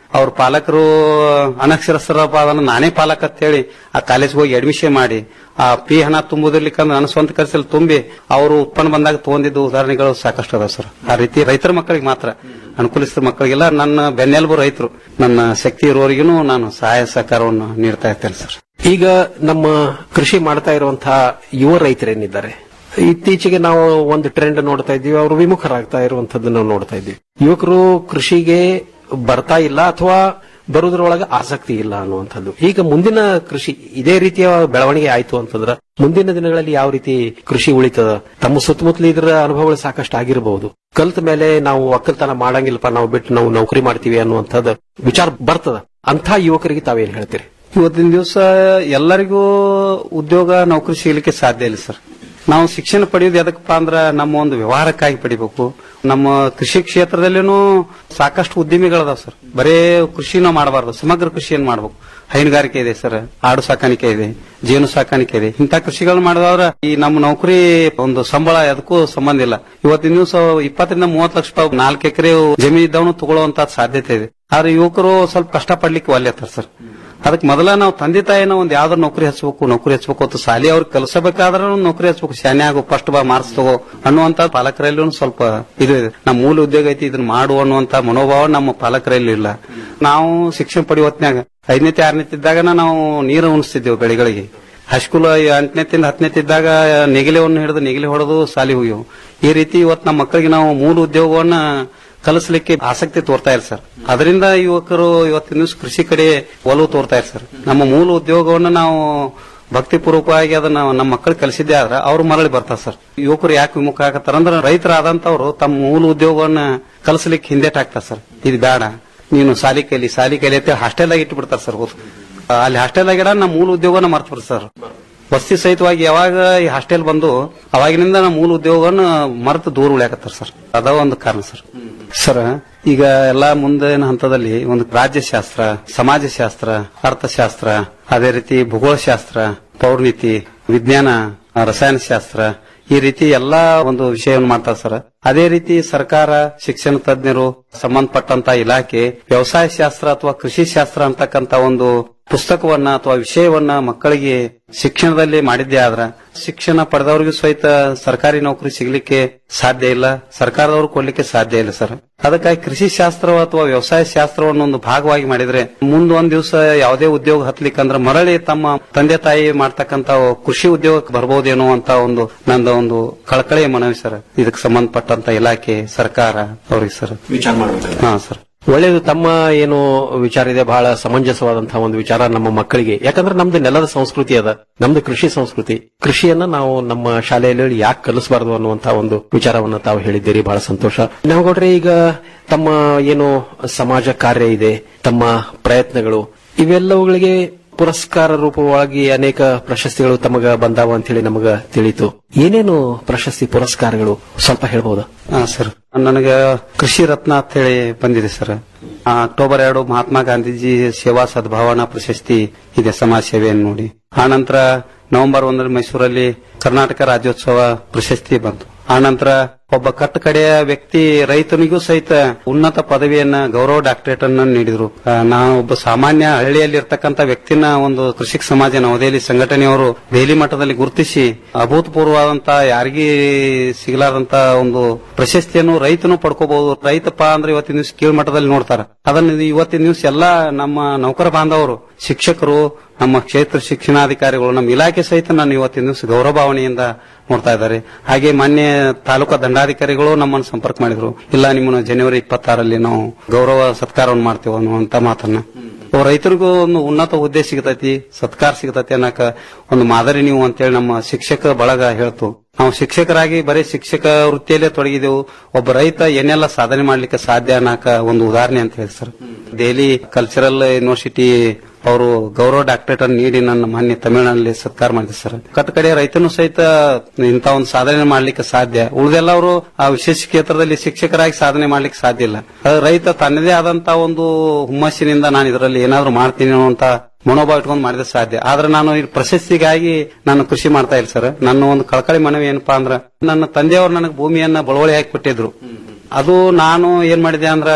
ಅವ್ರ ಪಾಲಕರು ಅನಕ್ಷರಸ್ಥರಪ್ಪ ಅದನ್ನ ನಾನೇ ಪಾಲಕ ಅಂತ ಹೇಳಿ ಆ ಕಾಲೇಜ್ಗೆ ಹೋಗಿ ಅಡ್ಮಿಷನ್ ಮಾಡಿ ಆ ಪಿ ಹಣ ತುಂಬುದಿರ್ಲಿಕ್ಕಂದ್ರೆ ನನ್ನ ಸ್ವಂತ ಖರ್ಚಲ್ಲಿ ತುಂಬಿ ಅವರು ಉತ್ಪನ್ನ ಬಂದಾಗ ತಗೊಂಡಿದ್ದು ಉದಾಹರಣೆಗಳು ಸಾಕಷ್ಟು ಅದಾವ ಸರ್ ಆ ರೀತಿ ರೈತರ ಮಕ್ಕಳಿಗೆ ಮಾತ್ರ ಅನುಕೂಲಿಸಿದ ಮಕ್ಕಳಿಗೆಲ್ಲ ನನ್ನ ಬೆನ್ನೆಲುಬು ರೈತರು ನನ್ನ ಶಕ್ತಿ ಇರೋರಿಗೂ ನಾನು ಸಹಾಯ ಸಹಕಾರವನ್ನು ನೀಡ್ತಾ ಇರ್ತೇನೆ ಸರ್ ಈಗ ನಮ್ಮ ಕೃಷಿ ಮಾಡ್ತಾ ಇರುವಂತಹ ಯುವ ರೈತರೇನಿದ್ದಾರೆ ಇತ್ತೀಚೆಗೆ ನಾವು ಒಂದು ಟ್ರೆಂಡ್ ನೋಡ್ತಾ ಇದ್ದೀವಿ ಅವರು ವಿಮುಖರಾಗ್ತಾ ಇರುವಂತದ್ದನ್ನು ನಾವು ನೋಡ್ತಾ ಇದ್ದೀವಿ ಯುವಕರು ಕೃಷಿಗೆ ಬರ್ತಾ ಇಲ್ಲ ಅಥವಾ ಬರುವುದರೊಳಗೆ ಆಸಕ್ತಿ ಇಲ್ಲ ಅನ್ನುವಂಥದ್ದು ಈಗ ಮುಂದಿನ ಕೃಷಿ ಇದೇ ರೀತಿಯ ಬೆಳವಣಿಗೆ ಆಯ್ತು ಅಂತಂದ್ರೆ ಮುಂದಿನ ದಿನಗಳಲ್ಲಿ ಯಾವ ರೀತಿ ಕೃಷಿ ಉಳಿತದ ತಮ್ಮ ಸುತ್ತಮುತ್ತಲು ಇದರ ಅನುಭವಗಳು ಸಾಕಷ್ಟು ಆಗಿರಬಹುದು ಕಲ್ತ ಮೇಲೆ ನಾವು ಒಕ್ಕಲ್ತನ ಮಾಡಂಗಿಲ್ಲಪ್ಪ ನಾವು ಬಿಟ್ಟು ನಾವು ನೌಕರಿ ಮಾಡ್ತೀವಿ ಅನ್ನುವಂಥದ್ದು ವಿಚಾರ ಬರ್ತದ ಅಂಥ ಯುವಕರಿಗೆ ತಾವೇನ್ ಹೇಳ್ತೀರಿ ಇವತ್ತಿನ ದಿವಸ ಎಲ್ಲರಿಗೂ ಉದ್ಯೋಗ ನೌಕರಿ ಸಿಗಲಿಕ್ಕೆ ಸಾಧ್ಯ ಇಲ್ಲ ಸರ್ ನಾವು ಶಿಕ್ಷಣ ಪಡೆಯೋದು ಎದಕ್ಕಪ್ಪ ಅಂದ್ರ ನಮ್ಮ ಒಂದು ವ್ಯವಹಾರಕ್ಕಾಗಿ ಪಡಿಬೇಕು ನಮ್ಮ ಕೃಷಿ ಕ್ಷೇತ್ರದಲ್ಲಿನೂ ಸಾಕಷ್ಟು ಉದ್ಯಮಿಗಳದಾವ ಸರ್ ಬರೇ ಕೃಷಿ ನಾವು ಮಾಡಬಾರ್ದು ಸಮಗ್ರ ಕೃಷಿಯನ್ನು ಮಾಡಬೇಕು ಹೈನುಗಾರಿಕೆ ಇದೆ ಸರ್ ಆಡು ಸಾಕಾಣಿಕೆ ಇದೆ ಜೇನು ಸಾಕಾಣಿಕೆ ಇದೆ ಇಂಥ ಕೃಷಿಗಳನ್ನ ಮಾಡಿದವ್ರ ಈ ನಮ್ಮ ನೌಕರಿ ಒಂದು ಸಂಬಳ ಅದಕ್ಕೂ ಸಂಬಂಧ ಇಲ್ಲ ಇವತ್ತಿನ ದಿವಸ ಇಪ್ಪತ್ತರಿಂದ ಮೂವತ್ತು ಲಕ್ಷ ರೂಪಾಯಿ ನಾಲ್ಕು ಎಕರೆ ಜಮೀನು ಇದ್ದವನು ತಗೊಳ್ಳುವಂತ ಸಾಧ್ಯತೆ ಇದೆ ಆದ್ರೆ ಯುವಕರು ಸ್ವಲ್ಪ ಕಷ್ಟ ಪಡ್ಲಿಕ್ಕೆ ಒಲ್ಲೆತ್ತಾರ ಸರ್ ಅದಕ್ಕೆ ಮೊದಲ ನಾವು ತಂದೆ ತಾಯಿನ ಒಂದ್ ಯಾವ್ದಾರ ನೌಕರಿ ಹಚ್ಬೇಕು ನೌಕರಿ ಹಚ್ಬೇಕು ಅಂತ ಸಾಲಿ ಅವ್ರಿಗೆ ಕಲಿಸಬೇಕಾದ್ರೆ ನೌಕರಿ ಹಚ್ಬೇಕು ಶಾನೆ ಆಗು ಫಸ್ಟ್ ಬಾ ಮಾರ್ಕ್ಸ್ ತಗೋ ಅನ್ನುವಂತ ಪಾಲಕರಲ್ಲೂ ಸ್ವಲ್ಪ ಇದು ಇದೆ ನಮ್ಮ ಮೂಲ ಉದ್ಯೋಗ ಐತಿ ಇದನ್ನ ಮಾಡು ಅನ್ನುವಂತ ಮನೋಭಾವ ನಮ್ಮ ಪಾಲಕರಲ್ಲಿ ಇಲ್ಲ ನಾವು ಶಿಕ್ಷಣ ಪಡೆಯುವ ಹೊತ್ನ್ಯಾಗ ಐದನೇತಿ ಆರನೇತಿದ್ದಾಗ ನಾವು ನೀರು ಉಣಿಸ್ತಿದ್ದೇವೆ ಬೆಳೆಗಳಿಗೆ ಹೈಸ್ಕೂಲ್ ಎಂಟನೇತಿಂದ ಹತ್ತನೇತಿದ್ದಾಗ ನೆಗಿಲೆವನ್ನು ಹಿಡಿದು ನೆಗಿಲೆ ಹೊಡೆದು ಸಾಲಿ ಹೋಗ್ಯವು ಈ ರೀತಿ ಇವತ್ತು ನಮ್ಮ ಮಕ್ಕಳಿಗೆ ನಾವು ಮೂಲ ಉದ್ಯೋಗವನ್ನ ಕಲಿಸ್ಲಿಕ್ಕೆ ಆಸಕ್ತಿ ತೋರ್ತಾ ಇಲ್ಲ ಸರ್ ಅದರಿಂದ ಯುವಕರು ಇವತ್ತಿನ ದಿವಸ ಕೃಷಿ ಕಡೆ ಒಲವು ತೋರ್ತಾ ಇಲ್ಲ ಸರ್ ನಮ್ಮ ಮೂಲ ಉದ್ಯೋಗವನ್ನು ನಾವು ಭಕ್ತಿಪೂರ್ವಕವಾಗಿ ಅದನ್ನ ನಮ್ಮ ಮಕ್ಕಳು ಕಲಿಸಿದ್ದೆ ಆದ್ರೆ ಅವ್ರು ಮರಳಿ ಬರ್ತಾರೆ ಸರ್ ಯುವಕರು ಯಾಕೆ ವಿಮುಖ ಆಗತ್ತಾರ ಅಂದ್ರೆ ರೈತರಾದಂತವ್ರು ತಮ್ಮ ಮೂಲ ಉದ್ಯೋಗವನ್ನ ಕಲಿಸ್ಲಿಕ್ಕೆ ಹಿಂದೇಟಾಗ್ತಾರೆ ಸರ್ ಇದು ಬೇಡ ನೀನು ಸಾಲಿ ಕಲಿ ಸಾಲಿ ಕಲಿ ಅಂತ ಹಾಸ್ಟೆಲ್ ಆಗಿ ಇಟ್ಬಿಡ್ತಾರೆ ಸರ್ ಹೋದ್ ಅಲ್ಲಿ ಹಾಸ್ಟೆಲ್ ಆಗಿಡ ನಮ್ಮ ಮೂಲ ಉದ್ಯೋಗನ ಮರ್ತು ಬಿಡ್ತಾರೆ ಸರ್ ವಸ್ತಿ ಸಹಿತವಾಗಿ ಯಾವಾಗ ಈ ಹಾಸ್ಟೆಲ್ ಬಂದು ಅವಾಗಿನಿಂದ ನಮ್ಮ ಮೂಲ ಉದ್ಯೋಗವನ್ನು ಮರೆತು ದೂರ ಉಳಿಯಾಕತ್ತಾರ ಸರ್ ಅದ ಒಂದು ಕಾರಣ ಸರ್ ಸರ್ ಈಗ ಎಲ್ಲಾ ಮುಂದಿನ ಹಂತದಲ್ಲಿ ಒಂದು ರಾಜ್ಯಶಾಸ್ತ್ರ ಸಮಾಜಶಾಸ್ತ್ರ ಅರ್ಥಶಾಸ್ತ್ರ ಅದೇ ರೀತಿ ಭೂಗೋಳಶಾಸ್ತ್ರ ಪೌರ್ಣಿತಿ ವಿಜ್ಞಾನ ರಸಾಯನಶಾಸ್ತ್ರ ಈ ರೀತಿ ಎಲ್ಲಾ ಒಂದು ವಿಷಯವನ್ನು ಮಾಡ್ತಾರೆ ಸರ್ ಅದೇ ರೀತಿ ಸರ್ಕಾರ ಶಿಕ್ಷಣ ತಜ್ಞರು ಸಂಬಂಧಪಟ್ಟಂತ ಇಲಾಖೆ ವ್ಯವಸಾಯ ಶಾಸ್ತ್ರ ಅಥವಾ ಕೃಷಿ ಶಾಸ್ತ್ರ ಅಂತಕ್ಕಂತ ಒಂದು ಪುಸ್ತಕವನ್ನ ಅಥವಾ ವಿಷಯವನ್ನ ಮಕ್ಕಳಿಗೆ ಶಿಕ್ಷಣದಲ್ಲಿ ಮಾಡಿದ್ದೇ ಆದ್ರ ಶಿಕ್ಷಣ ಪಡೆದವರಿಗೂ ಸಹಿತ ಸರ್ಕಾರಿ ನೌಕರಿ ಸಿಗ್ಲಿಕ್ಕೆ ಸಾಧ್ಯ ಇಲ್ಲ ಸರ್ಕಾರದವರು ಕೊಡ್ಲಿಕ್ಕೆ ಸಾಧ್ಯ ಇಲ್ಲ ಸರ್ ಅದಕ್ಕಾಗಿ ಕೃಷಿ ಶಾಸ್ತ್ರ ಅಥವಾ ವ್ಯವಸಾಯ ಶಾಸ್ತ್ರವನ್ನು ಒಂದು ಭಾಗವಾಗಿ ಮಾಡಿದ್ರೆ ಮುಂದ್ ಒಂದ್ ದಿವಸ ಯಾವುದೇ ಉದ್ಯೋಗ ಹತ್ಲಿಕ್ಕಂದ್ರೆ ಮರಳಿ ತಮ್ಮ ತಂದೆ ತಾಯಿ ಮಾಡ್ತಕ್ಕಂತ ಕೃಷಿ ಉದ್ಯೋಗಕ್ಕೆ ಬರ್ಬೋದೇನೋ ಅಂತ ಒಂದು ನಂದ ಒಂದು ಕಳಕಳಿಯ ಮನವಿ ಸರ್ ಇದಕ್ಕೆ ಸಂಬಂಧಪಟ್ಟಂತ ಇಲಾಖೆ ಸರ್ಕಾರ ಅವ್ರಿಗೆ ಸರ್ ವಿಚಾರ ಮಾಡಬೇಕು ಹಾ ಸರ್ ಒಳ್ಳೆಯದು ತಮ್ಮ ಏನು ವಿಚಾರ ಇದೆ ಬಹಳ ಸಮಂಜಸವಾದಂತಹ ಒಂದು ವಿಚಾರ ನಮ್ಮ ಮಕ್ಕಳಿಗೆ ಯಾಕಂದ್ರೆ ನಮ್ದು ನೆಲದ ಸಂಸ್ಕೃತಿ ಅದ ನಮ್ದು ಕೃಷಿ ಸಂಸ್ಕೃತಿ ಕೃಷಿಯನ್ನ ನಾವು ನಮ್ಮ ಶಾಲೆಯಲ್ಲಿ ಯಾಕೆ ಕಲಿಸಬಾರದು ಅನ್ನುವಂತಹ ಒಂದು ವಿಚಾರವನ್ನ ತಾವು ಹೇಳಿದ್ದೀರಿ ಬಹಳ ಸಂತೋಷ ನಾವಗೌಡ್ರೆ ಈಗ ತಮ್ಮ ಏನು ಸಮಾಜ ಕಾರ್ಯ ಇದೆ ತಮ್ಮ ಪ್ರಯತ್ನಗಳು ಇವೆಲ್ಲವುಗಳಿಗೆ ಪುರಸ್ಕಾರ ರೂಪವಾಗಿ ಅನೇಕ ಪ್ರಶಸ್ತಿಗಳು ತಮಗ ಬಂದಾವ ಅಂತ ಹೇಳಿ ನಮಗ ತಿಳಿತು ಏನೇನು ಪ್ರಶಸ್ತಿ ಪುರಸ್ಕಾರಗಳು ಸ್ವಲ್ಪ ಹೇಳ್ಬೋದಾ ಹಾ ಸರ್ ನನಗೆ ಕೃಷಿ ರತ್ನ ಅಂತ ಹೇಳಿ ಬಂದಿದೆ ಸರ್ ಆ, ಅಕ್ಟೋಬರ್ ಎರಡು ಮಹಾತ್ಮ ಗಾಂಧೀಜಿ ಸೇವಾ ಸದ್ಭಾವನಾ ಪ್ರಶಸ್ತಿ ಇದೆ ಸಮಾಜ ಸೇವೆಯನ್ನು ನೋಡಿ ಆನಂತರ ನವೆಂಬರ್ ಒಂದರಲ್ಲಿ ಮೈಸೂರಲ್ಲಿ ಕರ್ನಾಟಕ ರಾಜ್ಯೋತ್ಸವ ಪ್ರಶಸ್ತಿ ಬಂತು ಆನಂತರ ಒಬ್ಬ ಕಟ್ಟ ಕಡೆಯ ವ್ಯಕ್ತಿ ರೈತನಿಗೂ ಸಹಿತ ಉನ್ನತ ಪದವಿಯನ್ನ ಗೌರವ ಡಾಕ್ಟರೇಟ್ ಅನ್ನ ನೀಡಿದ್ರು ಆ, ನಾನು ಒಬ್ಬ ಸಾಮಾನ್ಯ ಹಳ್ಳಿಯಲ್ಲಿ ಇರ್ತಕ್ಕಂಥ ವ್ಯಕ್ತಿನ ಒಂದು ಕೃಷಿಕ ಸಮಾಜ ನವದೆಹಲಿ ಸಂಘಟನೆಯವರು ದೆಹಲಿ ಮಟ್ಟದಲ್ಲಿ ಗುರುತಿಸಿ ಅಭೂತಪೂರ್ವವಾದಂತ ಯಾರಿಗೂ ಸಿಗಲಾದಂತ ಒಂದು ಪ್ರಶಸ್ತಿಯನ್ನು ರೈತನು ಪಡ್ಕೋಬಹುದು ರೈತಪ್ಪ ಅಂದ್ರೆ ಇವತ್ತಿನ ದಿವಸ ಕೀಳು ಮಟ್ಟದಲ್ಲಿ ನೋಡ್ತಾರ ಅದನ್ನ ಇವತ್ತಿನ ದಿವಸ ಎಲ್ಲಾ ನಮ್ಮ ನೌಕರ ಬಾಂಧವರು ಶಿಕ್ಷಕರು ನಮ್ಮ ಕ್ಷೇತ್ರ ಶಿಕ್ಷಣಾಧಿಕಾರಿಗಳು ನಮ್ಮ ಇಲಾಖೆ ಸಹಿತ ನಾನು ಇವತ್ತಿನ ದಿವಸ ಗೌರವ ಭಾವನೆಯಿಂದ ನೋಡ್ತಾ ಇದ್ದಾರೆ ಹಾಗೆ ಮಾನ್ಯ ತಾಲೂಕಾ ದಂಡಾಧಿಕಾರಿಗಳು ನಮ್ಮನ್ನು ಸಂಪರ್ಕ ಮಾಡಿದ್ರು ಇಲ್ಲ ನಿಮ್ಮನ್ನು ಜನವರಿ ಇಪ್ಪತ್ತಾರಲ್ಲಿ ನಾವು ಗೌರವ ಸತ್ಕಾರವನ್ನು ಮಾಡ್ತೇವೆ ಅನ್ನುವಂತ ಮಾತನ್ನ ಅವ್ ರೈತರಿಗೂ ಒಂದು ಉನ್ನತ ಹುದ್ದೆ ಸಿಗತೈತಿ ಸತ್ಕಾರ ಸಿಗತೈತಿ ಅನ್ನಕ ಒಂದು ಮಾದರಿ ನೀವು ಅಂತೇಳಿ ನಮ್ಮ ಶಿಕ್ಷಕ ಬಳಗ ಹೇಳ್ತು ನಾವು ಶಿಕ್ಷಕರಾಗಿ ಬರೀ ಶಿಕ್ಷಕ ವೃತ್ತಿಯಲ್ಲೇ ತೊಡಗಿದೆವು ಒಬ್ಬ ರೈತ ಏನೆಲ್ಲ ಸಾಧನೆ ಮಾಡ್ಲಿಕ್ಕೆ ಸಾಧ್ಯ ಅನ್ನಕ ಒಂದು ಉದಾಹರಣೆ ಅಂತ ಹೇಳಿ ಸರ್ ದೆಹಲಿ ಕಲ್ಚರಲ್ ಯೂನಿವರ್ಸಿಟಿ ಅವರು ಗೌರವ ಡಾಕ್ಟರೇಟ್ ಅನ್ನು ನೀಡಿ ನನ್ನ ಮಾನ್ಯ ತಮಿಳುನಾಡಿನಲ್ಲಿ ಸತ್ಕಾರ ಮಾಡಿದೆ ಸರ್ ಕಟ್ಟ ಕಡೆ ರೈತನು ಸಹಿತ ಇಂತ ಒಂದು ಸಾಧನೆ ಮಾಡ್ಲಿಕ್ಕೆ ಸಾಧ್ಯ ಉಳಿದೆಲ್ಲವರು ಆ ವಿಶೇಷ ಕ್ಷೇತ್ರದಲ್ಲಿ ಶಿಕ್ಷಕರಾಗಿ ಸಾಧನೆ ಮಾಡ್ಲಿಕ್ಕೆ ಸಾಧ್ಯ ಇಲ್ಲ ಅದು ರೈತ ತನ್ನದೇ ಆದಂತ ಒಂದು ಹುಮ್ಮಸ್ಸಿನಿಂದ ನಾನು ಇದರಲ್ಲಿ ಏನಾದ್ರೂ ಮಾಡ್ತೀನಿ ಅನ್ನುವಂತ ಮನೋಭಾವ ಇಟ್ಕೊಂಡು ಮಾಡಿದ್ರೆ ಸಾಧ್ಯ ಆದ್ರೆ ನಾನು ಈ ಪ್ರಶಸ್ತಿಗಾಗಿ ನಾನು ಕೃಷಿ ಮಾಡ್ತಾ ಇಲ್ಲ ಸರ್ ನನ್ನ ಒಂದು ಕಳಕಳಿ ಮನವಿ ಏನಪ್ಪಾ ಅಂದ್ರ ನನ್ನ ತಂದೆಯವರು ನನಗೆ ಭೂಮಿಯನ್ನ ಬಳುವಳಿ ಹಾಕಿ ಕೊಟ್ಟಿದ್ರು ಅದು ನಾನು ಏನ್ ಮಾಡಿದೆ ಅಂದ್ರ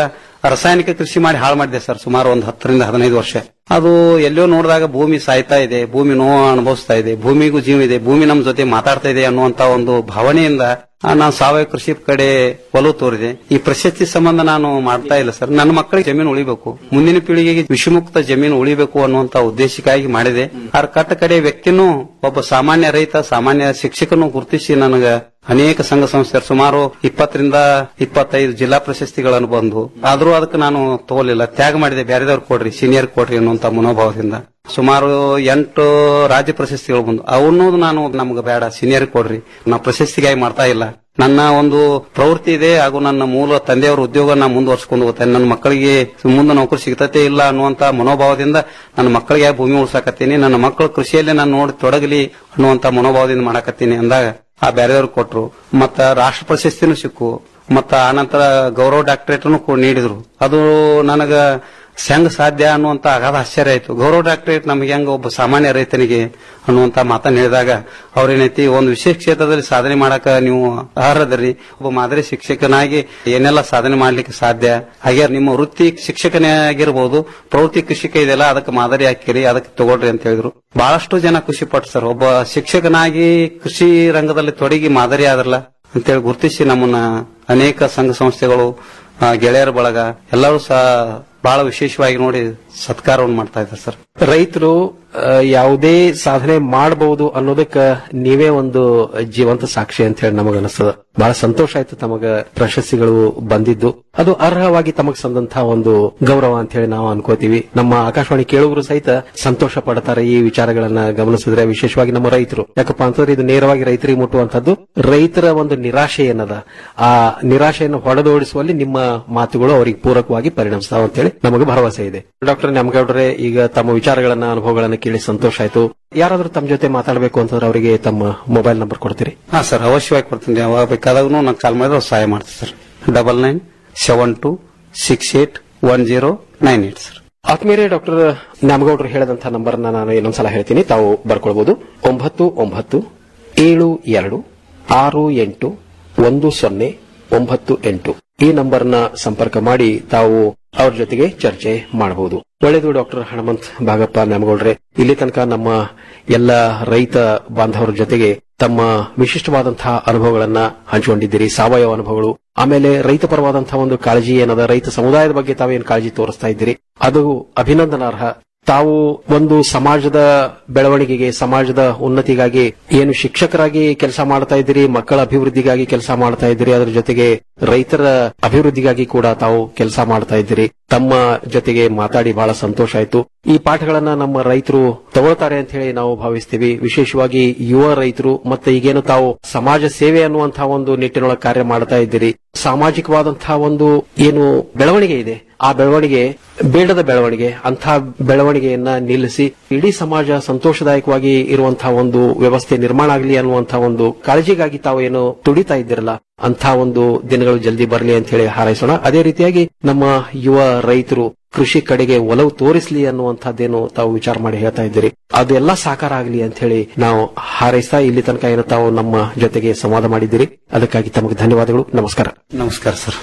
ರಾಸಾಯನಿಕ ಕೃಷಿ ಮಾಡಿ ಹಾಳು ಮಾಡಿದೆ ಸರ್ ಸುಮಾರು ಒಂದು ಹತ್ತರಿಂದ ಹದಿನೈದು ವರ್ಷ ಅದು ಎಲ್ಲೋ ನೋಡಿದಾಗ ಭೂಮಿ ಸಾಯ್ತಾ ಇದೆ ಭೂಮಿ ನೋವು ಅನುಭವಿಸ್ತಾ ಇದೆ ಭೂಮಿಗೂ ಜೀವ ಇದೆ ಭೂಮಿ ನಮ್ಮ ಜೊತೆ ಮಾತಾಡ್ತಾ ಇದೆ ಅನ್ನುವಂತ ಒಂದು ಭಾವನೆಯಿಂದ ಆ, ನಾನು ಸಾವಯವ ಕೃಷಿ ಕಡೆ ಒಲವು ತೋರಿದೆ ಈ ಪ್ರಶಸ್ತಿ ಸಂಬಂಧ ನಾನು ಮಾಡ್ತಾ ಇಲ್ಲ ಸರ್ ನನ್ನ ಮಕ್ಕಳಿಗೆ ಜಮೀನು ಉಳಿಬೇಕು ಮುಂದಿನ ಪೀಳಿಗೆಗೆ ವಿಷಮುಕ್ತ ಜಮೀನು ಉಳಿಬೇಕು ಅನ್ನುವಂತ ಉದ್ದೇಶಕ್ಕಾಗಿ ಮಾಡಿದೆ ಆರ್ ಕಟ್ಟ ಕಡೆ ವ್ಯಕ್ತಿನೂ ಒಬ್ಬ ಸಾಮಾನ್ಯ ರೈತ ಸಾಮಾನ್ಯ ಶಿಕ್ಷಕನು ಗುರುತಿಸಿ ನನಗ ಅನೇಕ ಸಂಘ ಸಂಸ್ಥೆಯರು ಸುಮಾರು ಇಪ್ಪತ್ತರಿಂದ ಇಪ್ಪತ್ತೈದು ಜಿಲ್ಲಾ ಪ್ರಶಸ್ತಿಗಳನ್ನು ಬಂದು ಆದ್ರೂ ಅದಕ್ಕೆ ನಾನು ತಗೋಲಿಲ್ಲ ತ್ಯಾಗ ಮಾಡಿದೆ ಬೇರೆದವ್ರು ಕೊಡ್ರಿ ಸೀನಿಯರ್ ಕೊಡ್ರಿ ಅನ್ನುವಂತ ಮನೋಭಾವದಿಂದ ಸುಮಾರು ಎಂಟು ರಾಜ್ಯ ಪ್ರಶಸ್ತಿಗಳು ಬಂದು ಅವನ್ನೂ ನಾನು ನಮ್ಗೆ ಬೇಡ ಸೀನಿಯರ್ ಕೊಡ್ರಿ ನಾ ಪ್ರಶಸ್ತಿಗಾಗಿ ಮಾಡ್ತಾ ಇಲ್ಲ ನನ್ನ ಒಂದು ಪ್ರವೃತ್ತಿ ಇದೆ ಹಾಗೂ ನನ್ನ ಮೂಲ ತಂದೆಯವರ ಉದ್ಯೋಗ ನಾ ಮುಂದುವರ್ಸ್ಕೊಂಡು ಹೋಗ್ತೇನೆ ನನ್ನ ಮಕ್ಕಳಿಗೆ ಮುಂದೆ ನೌಕರಿ ಸಿಗ್ತತೆ ಇಲ್ಲ ಅನ್ನುವಂತ ಮನೋಭಾವದಿಂದ ನನ್ನ ಮಕ್ಕಳಿಗೆ ಭೂಮಿ ಉಳ್ಸಾಕತ್ತೀನಿ ನನ್ನ ಮಕ್ಕಳು ಕೃಷಿಯಲ್ಲಿ ನಾನು ನೋಡಿ ತೊಡಗಲಿ ಅನ್ನುವಂತ ಮನೋಭಾವದಿಂದ ಮಾಡಕತ್ತೀನಿ ಅಂದಾಗ ಆ ಬೇರೆಯವ್ರು ಕೊಟ್ರು ಮತ್ತ ರಾಷ್ಟ್ರ ಪ್ರಶಸ್ತಿನೂ ಸಿಕ್ಕು ಮತ್ತ ಆನಂತರ ಗೌರವ ಡಾಕ್ಟರೇಟ್ನು ನೀಡಿದ್ರು ಅದು ನನಗ ಹೆಂಗ್ ಸಾಧ್ಯ ಅನ್ನುವಂತ ಅಗಾಧ ಆಶ್ಚರ್ಯ ಆಯ್ತು ಗೌರವ ಡಾಕ್ಟರೇಟ್ ನಮಗೆ ಹೆಂಗ ಒಬ್ಬ ಸಾಮಾನ್ಯ ರೈತನಿಗೆ ಅನ್ನುವಂತ ಮಾತನ್ನ ಹೇಳಿದಾಗ ಅವ್ರೇನೈತಿ ಒಂದು ವಿಶೇಷ ಕ್ಷೇತ್ರದಲ್ಲಿ ಸಾಧನೆ ಮಾಡಕ ನೀವು ಅರ್ಹದರಿ ಒಬ್ಬ ಮಾದರಿ ಶಿಕ್ಷಕನಾಗಿ ಏನೆಲ್ಲ ಸಾಧನೆ ಮಾಡ್ಲಿಕ್ಕೆ ಸಾಧ್ಯ ಹಾಗೆ ನಿಮ್ಮ ವೃತ್ತಿ ಶಿಕ್ಷಕನೇ ಆಗಿರ್ಬೋದು ಪ್ರವೃತ್ತಿ ಕೃಷಿಕ ಇದೆಯಲ್ಲ ಅದಕ್ಕೆ ಮಾದರಿ ಹಾಕಿರಿ ಅದಕ್ಕೆ ತಗೊಳ್ರಿ ಅಂತ ಹೇಳಿದ್ರು ಬಹಳಷ್ಟು ಜನ ಖುಷಿ ಪಟ್ಟು ಸರ್ ಒಬ್ಬ ಶಿಕ್ಷಕನಾಗಿ ಕೃಷಿ ರಂಗದಲ್ಲಿ ತೊಡಗಿ ಮಾದರಿ ಆದ್ರಲ್ಲ ಅಂತೇಳಿ ಗುರುತಿಸಿ ನಮ್ಮನ್ನ ಅನೇಕ ಸಂಘ ಸಂಸ್ಥೆಗಳು ಆ, ಗೆಳೆಯರ ಬಳಗ ಎಲ್ಲರೂ ಸಹ ಬಹಳ ವಿಶೇಷವಾಗಿ ನೋಡಿ ಸತ್ಕಾರವನ್ನು ಮಾಡ್ತಾ ಇದ್ದಾರೆ ಸರ್ ರೈತರು ಆ, ಯಾವುದೇ ಸಾಧನೆ ಮಾಡಬಹುದು ಅನ್ನೋದಕ್ಕ ನೀವೇ ಒಂದು ಜೀವಂತ ಸಾಕ್ಷಿ ಅಂತ ಹೇಳಿ ನಮಗ ಅನಿಸ್ತದ ಬಹಳ ಸಂತೋಷ ಆಯ್ತು ತಮಗ ಪ್ರಶಸ್ತಿಗಳು ಬಂದಿದ್ದು ಅದು ಅರ್ಹವಾಗಿ ತಮಗ್ ಸಂದಂತಹ ಒಂದು ಗೌರವ ಅಂತ ಹೇಳಿ ನಾವು ಅನ್ಕೋತೀವಿ ನಮ್ಮ ಆಕಾಶವಾಣಿ ಕೇಳುಗರು ಸಹಿತ ಸಂತೋಷ ಪಡ್ತಾರೆ ಈ ವಿಚಾರಗಳನ್ನ ಗಮನಿಸಿದ್ರೆ ವಿಶೇಷವಾಗಿ ನಮ್ಮ ರೈತರು ಯಾಕಪ್ಪ ಅಂತಂದ್ರೆ ಇದು ನೇರವಾಗಿ ರೈತರಿಗೆ ಮುಟ್ಟುವಂತದ್ದು ರೈತರ ಒಂದು ನಿರಾಶೆ ಏನದ ಆ ನಿರಾಶೆಯನ್ನು ಹೊಡೆದೋಡಿಸುವಲ್ಲಿ ನಿಮ್ಮ ಮಾತುಗಳು ಅವರಿಗೆ ಪೂರಕವಾಗಿ ಪರಿಣಮಿಸ್ತಾವ ಅಂತ ಹೇಳಿ ನಮಗೆ ಭರವಸೆ ಇದೆ ಡಾಕ್ಟರ್ ನ್ಯಾಮಗೌಡ್ರೆ ಈಗ ತಮ್ಮ ವಿಚಾರಗಳನ್ನ ಅನುಭವಗಳನ್ನ ಕೇಳಿ ಸಂತೋಷ ಆಯ್ತು ಯಾರಾದ್ರೂ ತಮ್ಮ ಜೊತೆ ಮಾತಾಡಬೇಕು ಅಂತಂದ್ರೆ ಅವರಿಗೆ ತಮ್ಮ ಮೊಬೈಲ್ ನಂಬರ್ ಕೊಡ್ತೀರಿ ಹಾ ಸರ್ ಅವಶ್ಯವಾಗಿ ಕೊಡ್ತೀನಿ ಯಾವಾಗ ಬೇಕಾದಾಗೂ ನಾನು ಕಾಲ್ ಮಾಡಿದ್ರೆ ಅವ್ರು ಸಹಾಯ ಮಾಡ್ತೀನಿ sir double nine seven two six eight one zero nine eight sir ಆತ್ಮೀಯರೇ ಡಾಕ್ಟರ್ ನ್ಯಾಮಗೌಡರು ಹೇಳಿದಂತಹ ನಂಬರ್ ನಾನು ಇನ್ನೊಂದ್ಸಲ ಹೇಳ್ತೀನಿ ತಾವು ಬರ್ಕೊಳ್ಬಹುದು ಒಂಬತ್ತು ಒಂಬತ್ತು ಏಳು ಎರಡು ಆರು ಎಂಟು ಒಂದು ಸೊನ್ನೆ ಒಂಬತ್ತು ಎಂಟು ಈ ನಂಬರ್ನ ಸಂಪರ್ಕ ಮಾಡಿ ತಾವು ಅವ್ರ ಜೊತೆಗೆ ಚರ್ಚೆ ಮಾಡಬಹುದು ಒಳ್ಳೆಯದು ಡಾಕ್ಟರ್ ಹನುಮಂತ್ ಭಾಗಪ್ಪ ನ್ಯಾಮಗೌಡ್ರೆ ಇಲ್ಲಿ ತನಕ ನಮ್ಮ ಎಲ್ಲ ರೈತ ಬಾಂಧವರ ಜೊತೆಗೆ ತಮ್ಮ ವಿಶಿಷ್ಟವಾದಂತಹ ಅನುಭವಗಳನ್ನ ಹಂಚಿಕೊಂಡಿದ್ದೀರಿ ಸಾವಯವ ಅನುಭವಗಳು ಆಮೇಲೆ ರೈತ ಪರವಾದಂತಹ ಒಂದು ಕಾಳಜಿ ಏನದ ರೈತ ಸಮುದಾಯದ ಬಗ್ಗೆ ತಾವೇನು ಕಾಳಜಿ ತೋರಿಸ್ತಾ ಇದ್ದೀರಿ ಅದು ಅಭಿನಂದನಾರ್ಹ ತಾವು ಒಂದು ಸಮಾಜದ ಬೆಳವಣಿಗೆಗೆ ಸಮಾಜದ ಉನ್ನತಿಗಾಗಿ ಏನು ಶಿಕ್ಷಕರಾಗಿ ಕೆಲಸ ಮಾಡ್ತಾ ಇದ್ದೀರಿ ಮಕ್ಕಳ ಅಭಿವೃದ್ಧಿಗಾಗಿ ಕೆಲಸ ಮಾಡ್ತಾ ಇದ್ದೀರಿ ಅದರ ಜೊತೆಗೆ ರೈತರ ಅಭಿವೃದ್ಧಿಗಾಗಿ ಕೂಡ ತಾವು ಕೆಲಸ ಮಾಡ್ತಾ ಇದ್ದೀರಿ ತಮ್ಮ ಜೊತೆಗೆ ಮಾತಾಡಿ ಬಹಳ ಸಂತೋಷ ಆಯ್ತು ಈ ಪಾಠಗಳನ್ನ ನಮ್ಮ ರೈತರು ತಗೊಳ್ತಾರೆ ಅಂತ ಹೇಳಿ ನಾವು ಭಾವಿಸ್ತೀವಿ ವಿಶೇಷವಾಗಿ ಯುವ ರೈತರು ಮತ್ತೆ ಈಗೇನು ತಾವು ಸಮಾಜ ಸೇವೆ ಅನ್ನುವಂತಹ ಒಂದು ನಿಟ್ಟಿನೊಳಗೆ ಕಾರ್ಯ ಮಾಡ್ತಾ ಇದ್ದೀರಿ ಸಾಮಾಜಿಕವಾದಂತಹ ಒಂದು ಏನು ಬೆಳವಣಿಗೆ ಇದೆ ಆ ಬೆಳವಣಿಗೆ ಬೇಡದ ಬೆಳವಣಿಗೆ ಅಂತಹ ಬೆಳವಣಿಗೆಯನ್ನ ನಿಲ್ಲಿಸಿ ಇಡೀ ಸಮಾಜ ಸಂತೋಷದಾಯಕವಾಗಿ ಇರುವಂತಹ ಒಂದು ವ್ಯವಸ್ಥೆ ನಿರ್ಮಾಣ ಆಗಲಿ ಅನ್ನುವಂತಹ ಒಂದು ಕಾಳಜಿಗಾಗಿ ತಾವು ಏನು ತುಡಿತಾ ಇದ್ದೀರಲ್ಲ ಅಂಥ ಒಂದು ದಿನಗಳು ಜಲ್ದಿ ಬರಲಿ ಅಂತ ಹೇಳಿ ಹಾರೈಸೋಣ ಅದೇ ರೀತಿಯಾಗಿ ನಮ್ಮ ಯುವ ರೈತರು ಕೃಷಿ ಕಡೆಗೆ ಒಲವು ತೋರಿಸಲಿ ಅನ್ನುವಂಥದ್ದೇನು ತಾವು ವಿಚಾರ ಮಾಡಿ ಹೇಳ್ತಾ ಇದ್ದೀರಿ ಅದೆಲ್ಲ ಸಾಕಾರ ಆಗಲಿ ಅಂತ ಹೇಳಿ ನಾವು ಹಾರೈಸ್ತಾ ಇಲ್ಲಿ ತನಕ ಏನು ತಾವು ನಮ್ಮ ಜೊತೆಗೆ ಸಂವಾದ ಮಾಡಿದ್ದೀರಿ ಅದಕ್ಕಾಗಿ ತಮಗೆ ಧನ್ಯವಾದಗಳು ನಮಸ್ಕಾರ ನಮಸ್ಕಾರ ಸರ್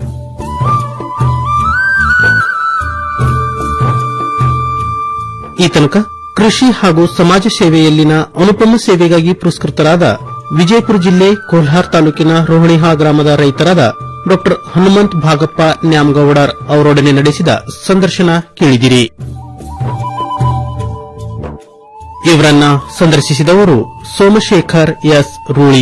ಈ ತನಕ ಕೃಷಿ ಹಾಗೂ ಸಮಾಜ ಸೇವೆಯಲ್ಲಿನ ಅನುಪಮ ಸೇವೆಗಾಗಿ ಪುರಸ್ಕೃತರಾದ ವಿಜಯಪುರ ಜಿಲ್ಲೆ ಕೋಲ್ಹಾರ್ ತಾಲೂಕಿನ ರೋಹಣಿಹಾ ಗ್ರಾಮದ ರೈತರಾದ ಡಾ ಹನುಮಂತ್ ಭಾಗಪ್ಪ ನ್ಯಾಮಗೌಡರ್ ಅವರೊಡನೆ ನಡೆಸಿದ ಸಂದರ್ಶನ ಕೇಳಿದಿರಿ ಇವರನ್ನ ಸಂದರ್ಶಿಸಿದವರು ಸೋಮಶೇಖರ್ ಎಸ್ ರೂಳಿ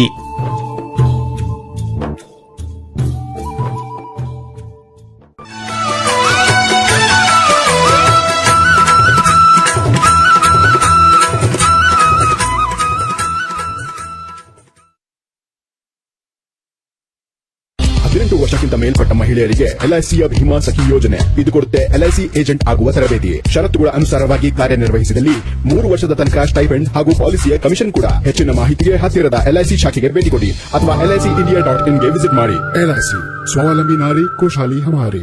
ಹದಿನೆಂಟು ವರ್ಷಕ್ಕಿಂತ ಮೇಲ್ಪಟ್ಟ ಮಹಿಳೆಯರಿಗೆ ಎಲ್ಐಸಿಯ ಭೀಮಾ ಸಖಿ ಯೋಜನೆ ಇದು ಕೊಡುತ್ತೆ ಎಲ್ಐಸಿ ಏಜೆಂಟ್ ಆಗುವ ತರಬೇತಿ ಷರತ್ತುಗಳ ಅನುಸಾರವಾಗಿ ಕಾರ್ಯನಿರ್ವಹಿಸಿದಲ್ಲಿ ಮೂರು ವರ್ಷದ ತನಕ ಸ್ಟೈಪೆಂಡ್ ಹಾಗೂ ಪಾಲಿಸಿಯ ಕಮಿಷನ್ ಕೂಡ ಹೆಚ್ಚಿನ ಮಾಹಿತಿಗೆ ಹತ್ತಿರದ ಎಲ್ಐಸಿ ಶಾಖೆಗೆ ಭೇಟಿ ಕೊಡಿ ಅಥವಾ ಎಲ್ಐಸಿ ಇಂಡಿಯಾ ಡಾಟ್ ಇನ್ಗೆ ವಿಸಿಟ್ ಮಾಡಿ ಎಲ್ಐಸಿ ಸ್ವಾವಲಂಬಿ ನಾರಿ ಖುಷಾಲಿ ಹಮಾರಿ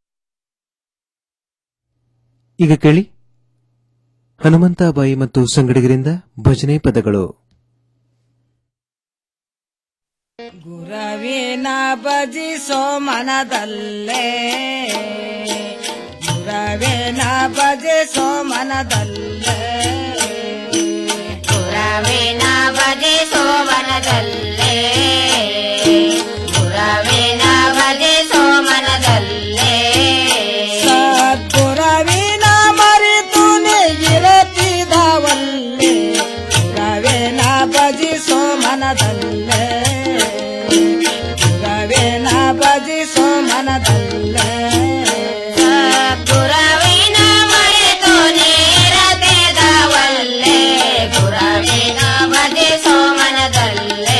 ಈಗ ಕೇಳಿ ಹನುಮಂತಾಬಾಯಿ ಮತ್ತು ಸಂಗಡಿಗರಿಂದ ಭಜನೆ ಪದಗಳು ಗುರವಿನ ಭಜಿಸೋ ಮನದಲ್ಲೇ ಗುರವಿನ ಭಜಿಸೋ ಮನದಲ್ಲೇ ಗುರವಿನ ಭಜಿಸೋ ಮನದಲ್ಲೇ ಗುರವಿನ ಭಜಿಸೋ ಮನದಲ್ಲೇ ಸದ್ಗುರವಿನ ಮರಿತು ನೀಗಿರತಿದವಲ್ಲೇ ಗುರವಿನ ಭಜಿಸೋ ಮನದಲ್ಲೇ ಗುರವಿನ ಭಜಿಸೋ ಮನದಲ್ಲೇ ಗುರವಿನ ಮರೆತು ನೀರತೆದವಲ್ಲೇ ಗುರವಿನ ಭಜಿಸೋ ಮನದಲ್ಲೇ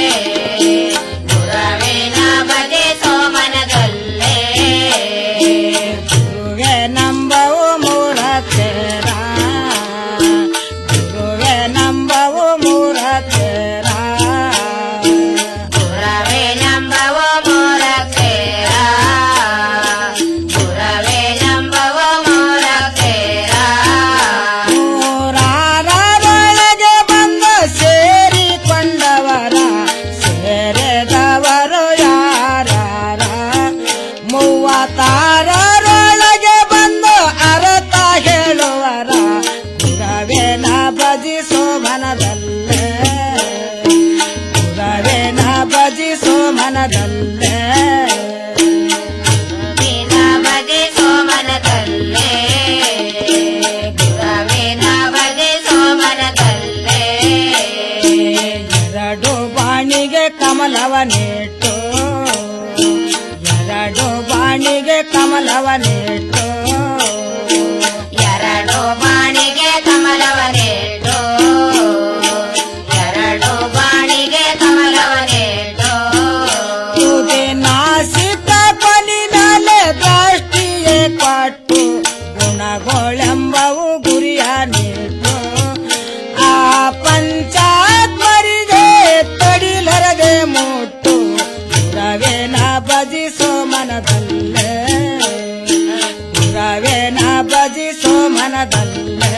ಗುರವಿನ ಭಜಿಸೋ ಮನದಲ್ಲೇ ಗುರುವೆ ನಂಬವು ಮೂರತೆರ ಗುರುವೆ ನಂಬವು ಮೂರತೆರ ಗುರವೇ ನಂಬವ ಮೂರಕ್ಕೇರ ಗುರವೇ ನಂಬವ ಮೂರಕ್ಕೇರ ನೂರಾರರೊಳಗೆ ಬಂದು ಸೇರಿಕೊಂಡವರ ಸೇರಿದವರು ಯಾರ ಮೂವತ್ತಾರರೊಳಗೆ ಬಂದು ಅರ್ಥ ಹೇಳುವರ ಗುರವೇನ ಭಜಿಸೋ ಮನದಲ್ಲೇ ಗುರವೇನ ಭಜಿಸೋ ಮನದಲ್ಲೇ ಗುರವಿನ ಭಜಿಸೋ ಮನದಲ್ಲೇ ಗುರವಿನ ಭಜಿಸೋ ಮನದಲ್ಲೇ ಎರಡು ಬಾಣಿಗೆ ಕಮಲವನಿಟ್ಟು ಎರಡು ಬಾಣಿಗೆ ಕಮಲವನಿಟ್ಟು ಎರಡು ಬಾಣಿಗೆ ಕಮಲವನೇಟು ಎರಡು ಬಾಣಿಗೆ ಕಮಲವನೇಟು ತುದಿ ನಾಸಿಕ ಕೊನಿ ಮೇಲೆ ದೃಷ್ಟಿಯೇ ಕೊಟ್ಟು ಗುಣಗಳೆಂಬವು ಗುರಿಯ ನೀಟ್ಟು ಆ ಪಂಚಾತ್ಮರಿಗೆ ತಡಿಲರದೆ ಮುಟ್ಟು ಗುರವೇನ ಭಜಿಸೋ ಮನದಲ್ಲೇ ಗುರವೇನ ಭಜಿಸೋ ಮನದಲ್ಲೇ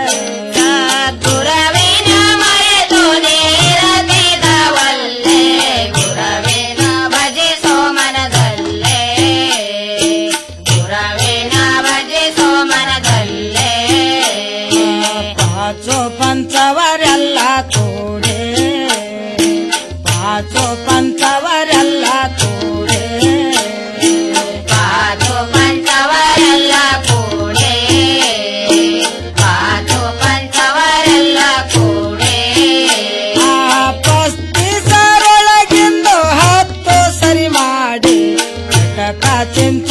ಗುರವಿನ ಮರೆತು ನೇರದಿದವಲ್ಲೇ ಗುರವಿನ ಭಜಿಸೋ ಮನದಲ್ಲೇ ಗುರವಿನ ಭಜಿಸೋ ಮನದಲ್ಲೇ ಪಾಚೋ ಪಂಚವರೆಲ್ಲ ಕೂಡೆ ಪಾಚೋ ಪಂಚವರೆಲ್ಲ ಕೂಡೆ ಪಾದು ಪಂಚವರೆಲ್ಲ ಕೂಡೆ ಪಾದು ಪಂಚವರೆಲ್ಲ ಕೂಡೆ ಆ ಪಸ್ತಿ ಸರೊಳಗಿಂದು ಹತ್ತು ಸರಿ ಮಾಡಿ ಕಟಕ ಚಿಂತ